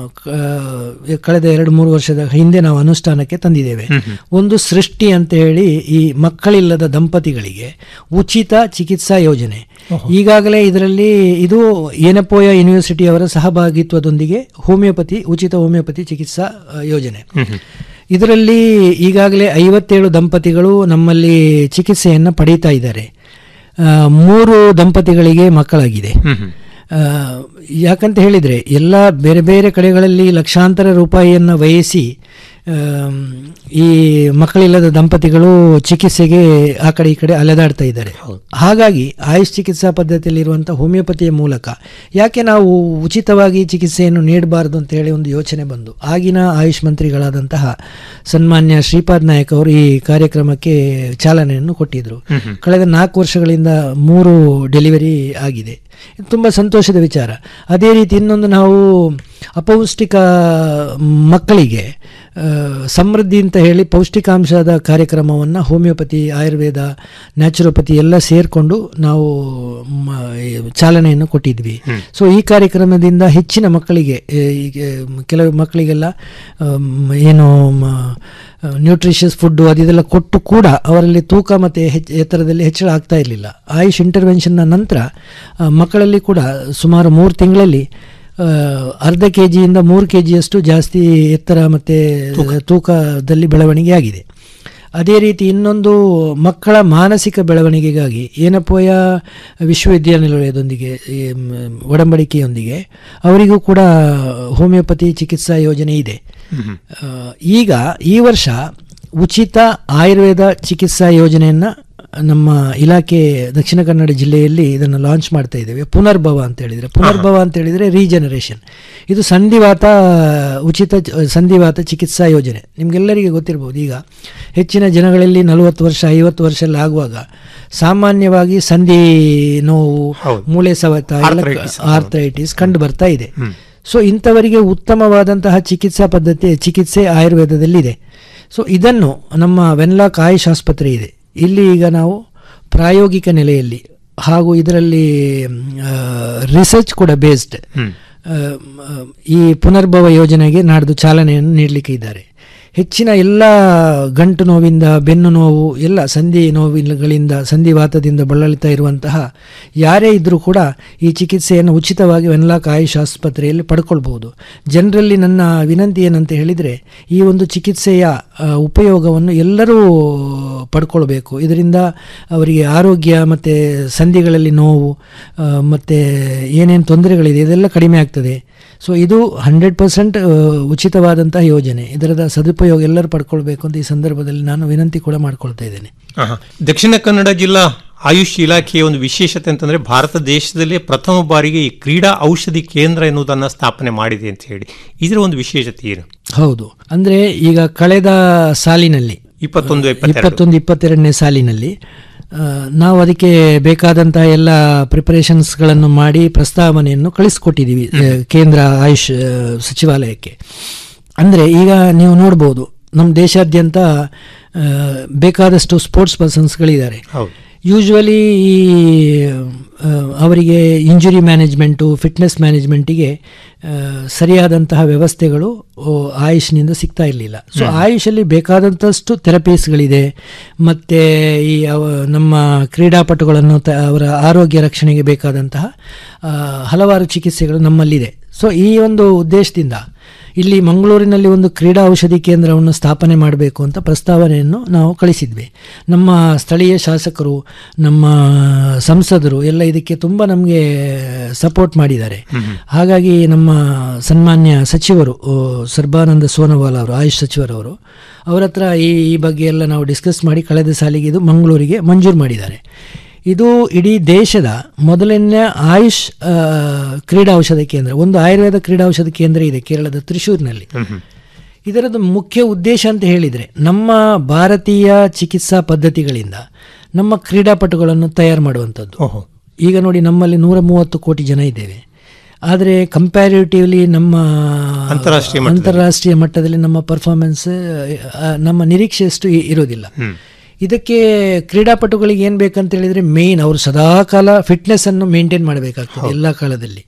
ಕಳೆದ ಎರಡು ಮೂರು ವರ್ಷದ ಹಿಂದೆ ನಾವು ಅನುಷ್ಠಾನಕ್ಕೆ ತಂದಿದ್ದೇವೆ ಒಂದು ಸೃಷ್ಟಿ ಅಂತ ಹೇಳಿ ಈ ಮಕ್ಕಳಿಲ್ಲದ ದಂಪತಿಗಳಿಗೆ ಉಚಿತ ಚಿಕಿತ್ಸಾ ಯೋಜನೆ ಈಗಾಗಲೇ ಇದರಲ್ಲಿ ಇದು ಏನಪೋಯ ಯೂನಿವರ್ಸಿಟಿ ಅವರ ಸಹಭಾಗಿತ್ವದೊಂದಿಗೆ ಹೋಮಿಯೋಪತಿ ಉಚಿತ ಹೋಮಿಯೋಪತಿ ಚಿಕಿತ್ಸಾ ಆ, ಯೋಜನೆ ಇದರಲ್ಲಿ ಈಗಾಗಲೇ ಐವತ್ತೇಳು ದಂಪತಿಗಳು ನಮ್ಮಲ್ಲಿ ಚಿಕಿತ್ಸೆಯನ್ನು ಪಡೀತಾ ಇದ್ದಾರೆ ಆ, ಮೂರು ದಂಪತಿಗಳಿಗೆ ಮಕ್ಕಳಾಗಿದೆ ಆ, ಯಾಕಂತ ಹೇಳಿದರೆ ಎಲ್ಲ ಬೇರೆ ಬೇರೆ ಕಡೆಗಳಲ್ಲಿ ಲಕ್ಷಾಂತರ ರೂಪಾಯಿಯನ್ನು ವ್ಯಯಿಸಿ ಆಮ್, ಈ ಮಕ್ಕಳಿಲ್ಲದ ದಂಪತಿಗಳು ಚಿಕಿತ್ಸೆಗೆ ಆ ಕಡೆ ಈ ಕಡೆ ಅಲೆದಾಡ್ತಾ ಇದ್ದಾರೆ ಹಾಗಾಗಿ ಆಯುಷ್ ಚಿಕಿತ್ಸಾ ಪದ್ಧತಿಯಲ್ಲಿರುವಂಥ ಹೋಮಿಯೋಪತಿಯ ಮೂಲಕ ಯಾಕೆ ನಾವು ಉಚಿತವಾಗಿ ಚಿಕಿತ್ಸೆಯನ್ನು ನೀಡಬಾರದು ಅಂತ ಹೇಳಿ ಒಂದು ಯೋಚನೆ ಬಂದು ಆಗಿನ ಆಯುಷ್ ಮಂತ್ರಿಗಳಾದಂತಹ ಸನ್ಮಾನ್ಯ ಶ್ರೀಪಾದ್ ನಾಯಕ್ ಅವರು ಈ ಕಾರ್ಯಕ್ರಮಕ್ಕೆ ಚಾಲನೆಯನ್ನು ಕೊಟ್ಟಿದ್ರು ಕಳೆದ ನಾಲ್ಕು ವರ್ಷಗಳಿಂದ ಮೂರು ಡೆಲಿವರಿ ಆಗಿದೆ ಇದು ತುಂಬ ಸಂತೋಷದ ವಿಚಾರ ಅದೇ ರೀತಿ ಇನ್ನೊಂದು ನಾವು ಅಪೌಷ್ಟಿಕ ಮಕ್ಕಳಿಗೆ ಆ, ಸಮೃದ್ಧಿ ಅಂತ ಹೇಳಿ ಪೌಷ್ಟಿಕಾಂಶದ ಕಾರ್ಯಕ್ರಮವನ್ನು ಹೋಮಿಯೋಪತಿ ಆಯುರ್ವೇದ ನ್ಯಾಚುರೋಪತಿ ಎಲ್ಲ ಸೇರಿಕೊಂಡು ನಾವು ಮ, ಈ ಚಾಲನೆಯನ್ನು ಕೊಟ್ಟಿದ್ವಿ ಸೊ ಈ ಕಾರ್ಯಕ್ರಮದಿಂದ ಹೆಚ್ಚಿನ ಮಕ್ಕಳಿಗೆ ಏ, ಈಗ ಕೆಲವು ಮಕ್ಕಳಿಗೆಲ್ಲ ಆಮ್, ಏನು ನ್ಯೂಟ್ರಿಷಿಯಸ್ ಫುಡ್ಡು ಅದೆಲ್ಲ ಕೊಟ್ಟು ಕೂಡ ಅವರಲ್ಲಿ ತೂಕ ಮತ್ತು ಹೆಚ್ಚು ಎತ್ತರದಲ್ಲಿ ಹೆಚ್ಚಳ ಆಗ್ತಾ ಇರಲಿಲ್ಲ ಆಯುಷ್ ಇಂಟರ್ವೆನ್ಷನ್ನ ನಂತರ ಆ, ಮಕ್ಕಳಲ್ಲಿ ಕೂಡ ಸುಮಾರು ಮೂರು ತಿಂಗಳಲ್ಲಿ ಆ, ಅರ್ಧ ಕೆ ಜಿಯಿಂದ ಮೂರು ಕೆ ಜಿಯಷ್ಟು ಜಾಸ್ತಿ ಎತ್ತರ ಮತ್ತು ತೂಕದಲ್ಲಿ ಬೆಳವಣಿಗೆ ಆಗಿದೆ ಅದೇ ರೀತಿ ಇನ್ನೊಂದು ಮಕ್ಕಳ ಮಾನಸಿಕ ಬೆಳವಣಿಗೆಗಾಗಿ ಏನಪ್ಪೋಯ ವಿಶ್ವವಿದ್ಯಾನಿಲಯದೊಂದಿಗೆ ಈ, ಮ್, ಒಡಂಬಡಿಕೆಯೊಂದಿಗೆ ಅವರಿಗೂ ಕೂಡ ಹೋಮಿಯೋಪತಿ ಚಿಕಿತ್ಸಾ ಯೋಜನೆ ಇದೆ ಆ, ಈಗ ಈ ವರ್ಷ ಉಚಿತ ಆಯುರ್ವೇದ ಚಿಕಿತ್ಸಾ ಯೋಜನೆಯನ್ನು ನಮ್ಮ ಇಲಾಖೆ ದಕ್ಷಿಣ ಕನ್ನಡ ಜಿಲ್ಲೆಯಲ್ಲಿ ಇದನ್ನು ಲಾಂಚ್ ಮಾಡ್ತಾ ಇದ್ದೇವೆ ಪುನರ್ಭವ ಅಂತ ಹೇಳಿದರೆ ಪುನರ್ಭವ ಅಂತ ಹೇಳಿದರೆ ರೀಜನರೇಷನ್ ಇದು ಸಂಧಿವಾತ ಉಚಿತ ಚ- ಸಂಧಿವಾತ ಚಿಕಿತ್ಸಾ ಯೋಜನೆ ನಿಮಗೆಲ್ಲರಿಗೆ ಗೊತ್ತಿರ್ಬೋದು ಈಗ ಹೆಚ್ಚಿನ ಜನಗಳಲ್ಲಿ ನಲವತ್ತು ವರ್ಷ ಐವತ್ತು ವರ್ಷ ಎಲ್ಲ ಆಗುವಾಗ ಸಾಮಾನ್ಯವಾಗಿ ಸಂಧಿ ನೋವು ಮೂಳೆ ಸವೆತ ಎಲ್ಲ Arthritis. ಆರ್ಥರೈಟಿಸ್ ಕಂಡು ಬರ್ತಾ ಇದೆ ಸೊ ಇಂಥವರಿಗೆ ಉತ್ತಮವಾದಂತಹ ಚಿಕಿತ್ಸಾ ಪದ್ಧತಿ ಚಿಕಿತ್ಸೆ ಆಯುರ್ವೇದದಲ್ಲಿದೆ ಸೊ ಇದನ್ನು ನಮ್ಮ ವೆನ್ಲಾಕ್ ಆಯುಷ್ ಆಸ್ಪತ್ರೆ ಇದೆ ಇಲ್ಲಿ ಈಗ ನಾವು ಪ್ರಾಯೋಗಿಕ ನೆಲೆಯಲ್ಲಿ ಹಾಗೂ ಇದರಲ್ಲಿ ರಿಸರ್ಚ್ ಕೂಡ ಬೇಸ್ಡ್ ಈ ಪುನರ್ಭವ ಯೋಜನೆಗೆ ನಾಡ್ದು ಚಾಲನೆಯನ್ನು ನೀಡಲಿಕ್ಕೆ ಇದ್ದಾರೆ ಹೆಚ್ಚಿನ ಎಲ್ಲ ಗಂಟು ನೋವಿಂದ ಬೆನ್ನು ನೋವು ಎಲ್ಲ ಸಂಧಿ ನೋವುಗಳಿಂದ ಸಂಧಿವಾತದಿಂದ ಬಳಲ್ತಾ ಇರುವಂತಹ ಯಾರೇ ಇದ್ದರೂ ಕೂಡ ಈ ಚಿಕಿತ್ಸೆಯನ್ನು ಉಚಿತವಾಗಿ ವೆನ್ಲಾಕ್ ಆಯುಷ್ ಆಸ್ಪತ್ರೆಯಲ್ಲಿ ಪಡ್ಕೊಳ್ಬಹುದು ಜನರಲ್ಲಿ ನನ್ನ ವಿನಂತಿ ಏನಂತ ಹೇಳಿದರೆ ಈ ಒಂದು ಚಿಕಿತ್ಸೆಯ ಆ, ಉಪಯೋಗವನ್ನು ಎಲ್ಲರೂ ಪಡ್ಕೊಳ್ಬೇಕು ಇದರಿಂದ ಅವರಿಗೆ ಆರೋಗ್ಯ ಮತ್ತು ಸಂಧಿಗಳಲ್ಲಿ ನೋವು ಮತ್ತು ಏನೇನು ತೊಂದರೆಗಳಿದೆ ಇದೆಲ್ಲ ಕಡಿಮೆ ಆಗ್ತದೆ ಸೊ ಇದು ಹಂಡ್ರೆಡ್ ಪರ್ಸೆಂಟ್ ಉಚಿತವಾದಂತಹ ಯೋಜನೆ ಇದರದ ಸದುಪಯೋಗ ಎಲ್ಲರೂ ಪಡ್ಕೊಳ್ಬೇಕು ಅಂತ ಈ ಸಂದರ್ಭದಲ್ಲಿ ನಾನು ವಿನಂತಿ ಕೂಡ ಮಾಡ್ಕೊಳ್ತಾ ಇದ್ದೇನೆ ಆಹಾ. ದಕ್ಷಿಣ ಕನ್ನಡ ಜಿಲ್ಲಾ ಆಯುಷ್ ಇಲಾಖೆಯ ಒಂದು ವಿಶೇಷತೆ ಅಂತಂದ್ರೆ ಭಾರತ ದೇಶದಲ್ಲೇ ಪ್ರಥಮ ಬಾರಿಗೆ ಈ ಕ್ರೀಡಾ ಔಷಧಿ ಕೇಂದ್ರ ಎನ್ನುವುದನ್ನು ಸ್ಥಾಪನೆ ಮಾಡಿದೆ ಅಂತ ಹೇಳಿ ಇದರ ಒಂದು ವಿಶೇಷತೆ ಏನು ಹೌದು ಅಂದರೆ ಈಗ ಕಳೆದ ಸಾಲಿನಲ್ಲಿ ಇಪ್ಪತ್ತೊಂದು ಇಪ್ಪತ್ತೆರಡು ಇಪ್ಪತ್ತೊಂದು ಇಪ್ಪತ್ತೆರಡನೇ ಸಾಲಿನಲ್ಲಿ ಆ, ನಾವು ಅದಕ್ಕೆ ಬೇಕಾದಂತಹ ಎಲ್ಲ ಪ್ರಿಪರೇಷನ್ಸ್ಗಳನ್ನು ಮಾಡಿ ಪ್ರಸ್ತಾವನೆಯನ್ನು ಕಳಿಸ್ಕೊಟ್ಟಿದ್ದೀವಿ ಆ, ಕೇಂದ್ರ ಆಯುಷ್ ಆ, ಸಚಿವಾಲಯಕ್ಕೆ ಅಂದರೆ ಈಗ ನೀವು ನೋಡ್ಬೋದು ನಮ್ಮ ದೇಶಾದ್ಯಂತ ಆ, ಬೇಕಾದಷ್ಟು ಸ್ಪೋರ್ಟ್ಸ್ ಪರ್ಸನ್ಸ್ಗಳಿದ್ದಾರೆ ಹೌದು ಯೂಶ್ವಲಿ ಈ ಆ, ಅವರಿಗೆ ಇಂಜುರಿ ಮ್ಯಾನೇಜ್ಮೆಂಟು ಫಿಟ್ನೆಸ್ ಮ್ಯಾನೇಜ್ಮೆಂಟಿಗೆ ಆ, ಸರಿಯಾದಂತಹ ವ್ಯವಸ್ಥೆಗಳು ಓ, ಆಯುಷ್ನಿಂದ ಸಿಗ್ತಾ ಇರಲಿಲ್ಲ ಸೊ ಆಯುಷಲ್ಲಿ ಬೇಕಾದಂಥಷ್ಟು ಥೆರಪೀಸ್ಗಳಿದೆ ಮತ್ತು ಈ ಅವ- ನಮ್ಮ ಕ್ರೀಡಾಪಟುಗಳನ್ನು ತ ಅವರ ಆರೋಗ್ಯ ರಕ್ಷಣೆಗೆ ಬೇಕಾದಂತಹ ಆ, ಹಲವಾರು ಚಿಕಿತ್ಸೆಗಳು ನಮ್ಮಲ್ಲಿದೆ ಸೊ ಈ ಒಂದು ಉದ್ದೇಶದಿಂದ ಇಲ್ಲಿ ಮಂಗಳೂರಿನಲ್ಲಿ ಒಂದು ಕ್ರೀಡಾ ಔಷಧಿ ಕೇಂದ್ರವನ್ನು ಸ್ಥಾಪನೆ ಮಾಡಬೇಕು ಅಂತ ಪ್ರಸ್ತಾವನೆಯನ್ನು ನಾವು ಕಳಿಸಿದ್ವಿ ನಮ್ಮ ಸ್ಥಳೀಯ ಶಾಸಕರು ನಮ್ಮ ಸಂಸದರು ಎಲ್ಲ ಇದಕ್ಕೆ ತುಂಬ ನಮಗೆ ಸಪೋರ್ಟ್ ಮಾಡಿದ್ದಾರೆ ಹಾಗಾಗಿ ನಮ್ಮ ಸನ್ಮಾನ್ಯ ಸಚಿವರು ಓ, ಸರ್ಬಾನಂದ ಸೋನೋವಾಲ್ ಅವರು ಆಯುಷ್ ಸಚಿವರವರು ಅವರ ಹತ್ರ ಈ ಈ ಬಗ್ಗೆ ಎಲ್ಲ ನಾವು ಡಿಸ್ಕಸ್ ಮಾಡಿ ಕಳೆದ ಸಾಲಿಗೆ ಇದು ಮಂಗಳೂರಿಗೆ ಮಂಜೂರು ಮಾಡಿದ್ದಾರೆ ಇದು ಇಡೀ ದೇಶದ ಮೊದಲನೇ ಆಯುಷ್ ಆ, ಕ್ರೀಡಾ ಔಷಧ ಕೇಂದ್ರ ಒಂದು ಆಯುರ್ವೇದ ಕ್ರೀಡಾ ಔಷಧ ಕೇಂದ್ರ ಇದೆ ಕೇರಳದ ತ್ರಿಶೂರಿನಲ್ಲಿ ಇದರದ್ದು ಮುಖ್ಯ ಉದ್ದೇಶ ಅಂತ ಹೇಳಿದರೆ ನಮ್ಮ ಭಾರತೀಯ ಚಿಕಿತ್ಸಾ ಪದ್ಧತಿಗಳಿಂದ ನಮ್ಮ ಕ್ರೀಡಾಪಟುಗಳನ್ನು ತಯಾರು ಮಾಡುವಂಥದ್ದು ಓಹೋ ಈಗ ನೋಡಿ ನಮ್ಮಲ್ಲಿ ನೂರ ಮೂವತ್ತು ಕೋಟಿ ಜನ ಇದ್ದೇವೆ ಆದರೆ ಕಂಪ್ಯಾರಿಟಿವ್ಲಿ ನಮ್ಮ ಅಂತಾರಾಷ್ಟ್ರೀಯ ಮಟ್ಟದಲ್ಲಿ. ಅಂತಾರಾಷ್ಟ್ರೀಯ ಮಟ್ಟದಲ್ಲಿ ನಮ್ಮ ಪರ್ಫಾರ್ಮೆನ್ಸ್ ನಮ್ಮ ನಿರೀಕ್ಷೆಯಷ್ಟು ಇ- ಇರೋದಿಲ್ಲ ಇದಕ್ಕೆ ಕ್ರೀಡಾಪಟುಗಳಿಗೆ ಏನು ಬೇಕಂತ ಹೇಳಿದರೆ ಮೇಯ್ನ್ ಅವರು ಸದಾಕಾಲ ಫಿಟ್ನೆಸ್ಸನ್ನು ಮೇಂಟೈನ್ ಮಾಡಬೇಕಾಗ್ತದೆ ಎಲ್ಲ ಕಾಲದಲ್ಲಿ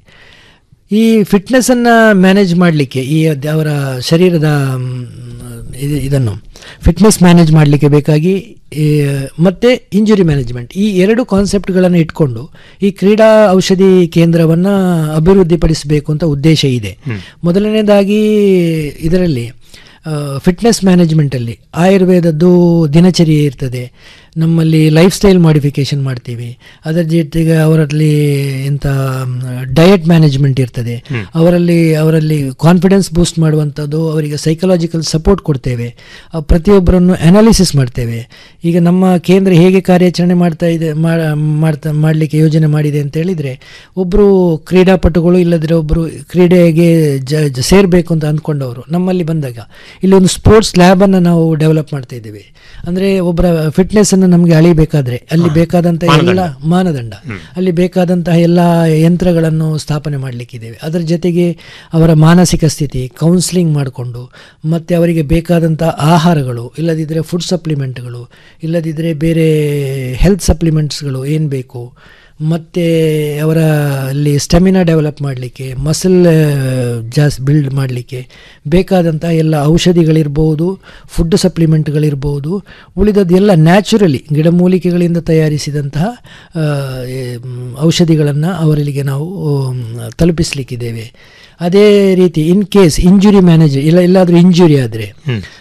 ಈ ಫಿಟ್ನೆಸ್ಸನ್ನು ಮ್ಯಾನೇಜ್ ಮಾಡಲಿಕ್ಕೆ ಈ ಅದ್- ಅವರ ಶರೀರದ ಮ್, ಇದು- ಇದನ್ನು ಫಿಟ್ನೆಸ್ ಮ್ಯಾನೇಜ್ ಮಾಡಲಿಕ್ಕೆ ಬೇಕಾಗಿ ಈ, ಮತ್ತೆ ಇಂಜುರಿ ಮ್ಯಾನೇಜ್ಮೆಂಟ್ ಈ ಎರಡು ಕಾನ್ಸೆಪ್ಟ್ಗಳನ್ನು ಇಟ್ಕೊಂಡು ಈ ಕ್ರೀಡಾ ಔಷಧಿ ಕೇಂದ್ರವನ್ನು ಅಭಿವೃದ್ಧಿಪಡಿಸಬೇಕು ಅಂತ ಉದ್ದೇಶ ಇದೆ ಮೊದಲನೇದಾಗಿ ಇದರಲ್ಲಿ ಫಿಟ್ನೆಸ್ ಮ್ಯಾನೇಜ್ಮೆಂಟಲ್ಲಿ ಆಯುರ್ವೇದದ್ದು ದಿನಚರಿ ಇರ್ತದೆ ನಮ್ಮಲ್ಲಿ ಲೈಫ್ ಸ್ಟೈಲ್ ಮಾಡಿಫಿಕೇಶನ್ ಮಾಡ್ತೀವಿ ಅದರ ಜೊತೆಗೆ ಅವರಲ್ಲಿ ಇಂಥ ಡಯಟ್ ಮ್ಯಾನೇಜ್ಮೆಂಟ್ ಇರ್ತದೆ ಅವರಲ್ಲಿ ಅವರಲ್ಲಿ ಕಾನ್ಫಿಡೆನ್ಸ್ ಬೂಸ್ಟ್ ಮಾಡುವಂಥದ್ದು ಅವರಿಗೆ ಸೈಕಲಾಜಿಕಲ್ ಸಪೋರ್ಟ್ ಕೊಡ್ತೇವೆ ಆ ಪ್ರತಿಯೊಬ್ಬರನ್ನು ಅನಾಲಿಸಿಸ್ ಮಾಡ್ತೇವೆ ಈಗ ನಮ್ಮ ಕೇಂದ್ರ ಹೇಗೆ ಕಾರ್ಯಾಚರಣೆ ಮಾಡ್ತಾ ಇದೆ ಮಾ- ಮಾಡ್ತಾ ಮಾಡಲಿಕ್ಕೆ ಯೋಜನೆ ಮಾಡಿದೆ ಅಂತ ಹೇಳಿದರೆ ಒಬ್ಬರು ಕ್ರೀಡಾಪಟುಗಳು ಇಲ್ಲದ್ರೆ ಒಬ್ಬರು ಕ್ರೀಡೆಗೆ ಜ ಜ- ಸೇರ್ಬೇಕು ಅಂತ ಅಂದ್ಕೊಂಡವರು ನಮ್ಮಲ್ಲಿ ಬಂದಾಗ ಇಲ್ಲಿ ಒಂದು ಸ್ಪೋರ್ಟ್ಸ್ ಲ್ಯಾಬನ್ನು ನಾವು ಡೆವಲಪ್ ಮಾಡ್ತಾ ಇದ್ದೀವಿ ಅಂದರೆ ಒಬ್ಬರ ಫಿಟ್ನೆಸ್ಸನ್ನು ನಮಗೆ ಅಳಿಬೇಕಾದ್ರೆ ಅಲ್ಲಿ ಬೇಕಾದಂಥ ಎಲ್ಲ ಮಾನದಂಡ ಅಲ್ಲಿ ಬೇಕಾದಂತಹ ಎಲ್ಲ ಯಂತ್ರಗಳನ್ನು ಸ್ಥಾಪನೆ ಮಾಡಲಿಕ್ಕಿದ್ದೇವೆ ಅದರ ಜೊತೆಗೆ ಅವರ ಮಾನಸಿಕ ಸ್ಥಿತಿ ಕೌನ್ಸಿಲಿಂಗ್ ಮಾಡಿಕೊಂಡು ಮತ್ತು ಅವರಿಗೆ ಬೇಕಾದಂಥ ಆಹಾರಗಳು ಇಲ್ಲದಿದ್ದರೆ ಫುಡ್ ಸಪ್ಲಿಮೆಂಟ್ಗಳು ಇಲ್ಲದಿದ್ದರೆ ಬೇರೆ ಹೆಲ್ತ್ ಸಪ್ಲಿಮೆಂಟ್ಸ್ಗಳು ಏನು ಬೇಕು ಮತ್ತು ಅವರ ಅಲ್ಲಿ ಸ್ಟೆಮಿನಾ ಡೆವಲಪ್ ಮಾಡಲಿಕ್ಕೆ ಮಸಲ್ ಜಾಸ್ತಿ ಬಿಲ್ಡ್ ಮಾಡಲಿಕ್ಕೆ ಬೇಕಾದಂಥ ಎಲ್ಲ ಔಷಧಿಗಳಿರ್ಬೋದು ಫುಡ್ ಸಪ್ಲಿಮೆಂಟ್ಗಳಿರ್ಬೋದು ಉಳಿದದ್ದು ಎಲ್ಲ ನ್ಯಾಚುರಲಿ ಗಿಡಮೂಲಿಕೆಗಳಿಂದ ತಯಾರಿಸಿದಂತಹ ಆ, ಏ, ಮ್, ಔಷಧಿಗಳನ್ನು ಅವರಿಗೆ ನಾವು ಮ್, ತಲುಪಿಸಲಿಕ್ಕಿದ್ದೇವೆ ಅದೇ ರೀತಿ ಇನ್ ಕೇಸ್ ಇಂಜುರಿ ಮ್ಯಾನೇಜ್ ಇಲ್ಲ ಎಲ್ಲಾದರೂ ಇಂಜುರಿ ಆದರೆ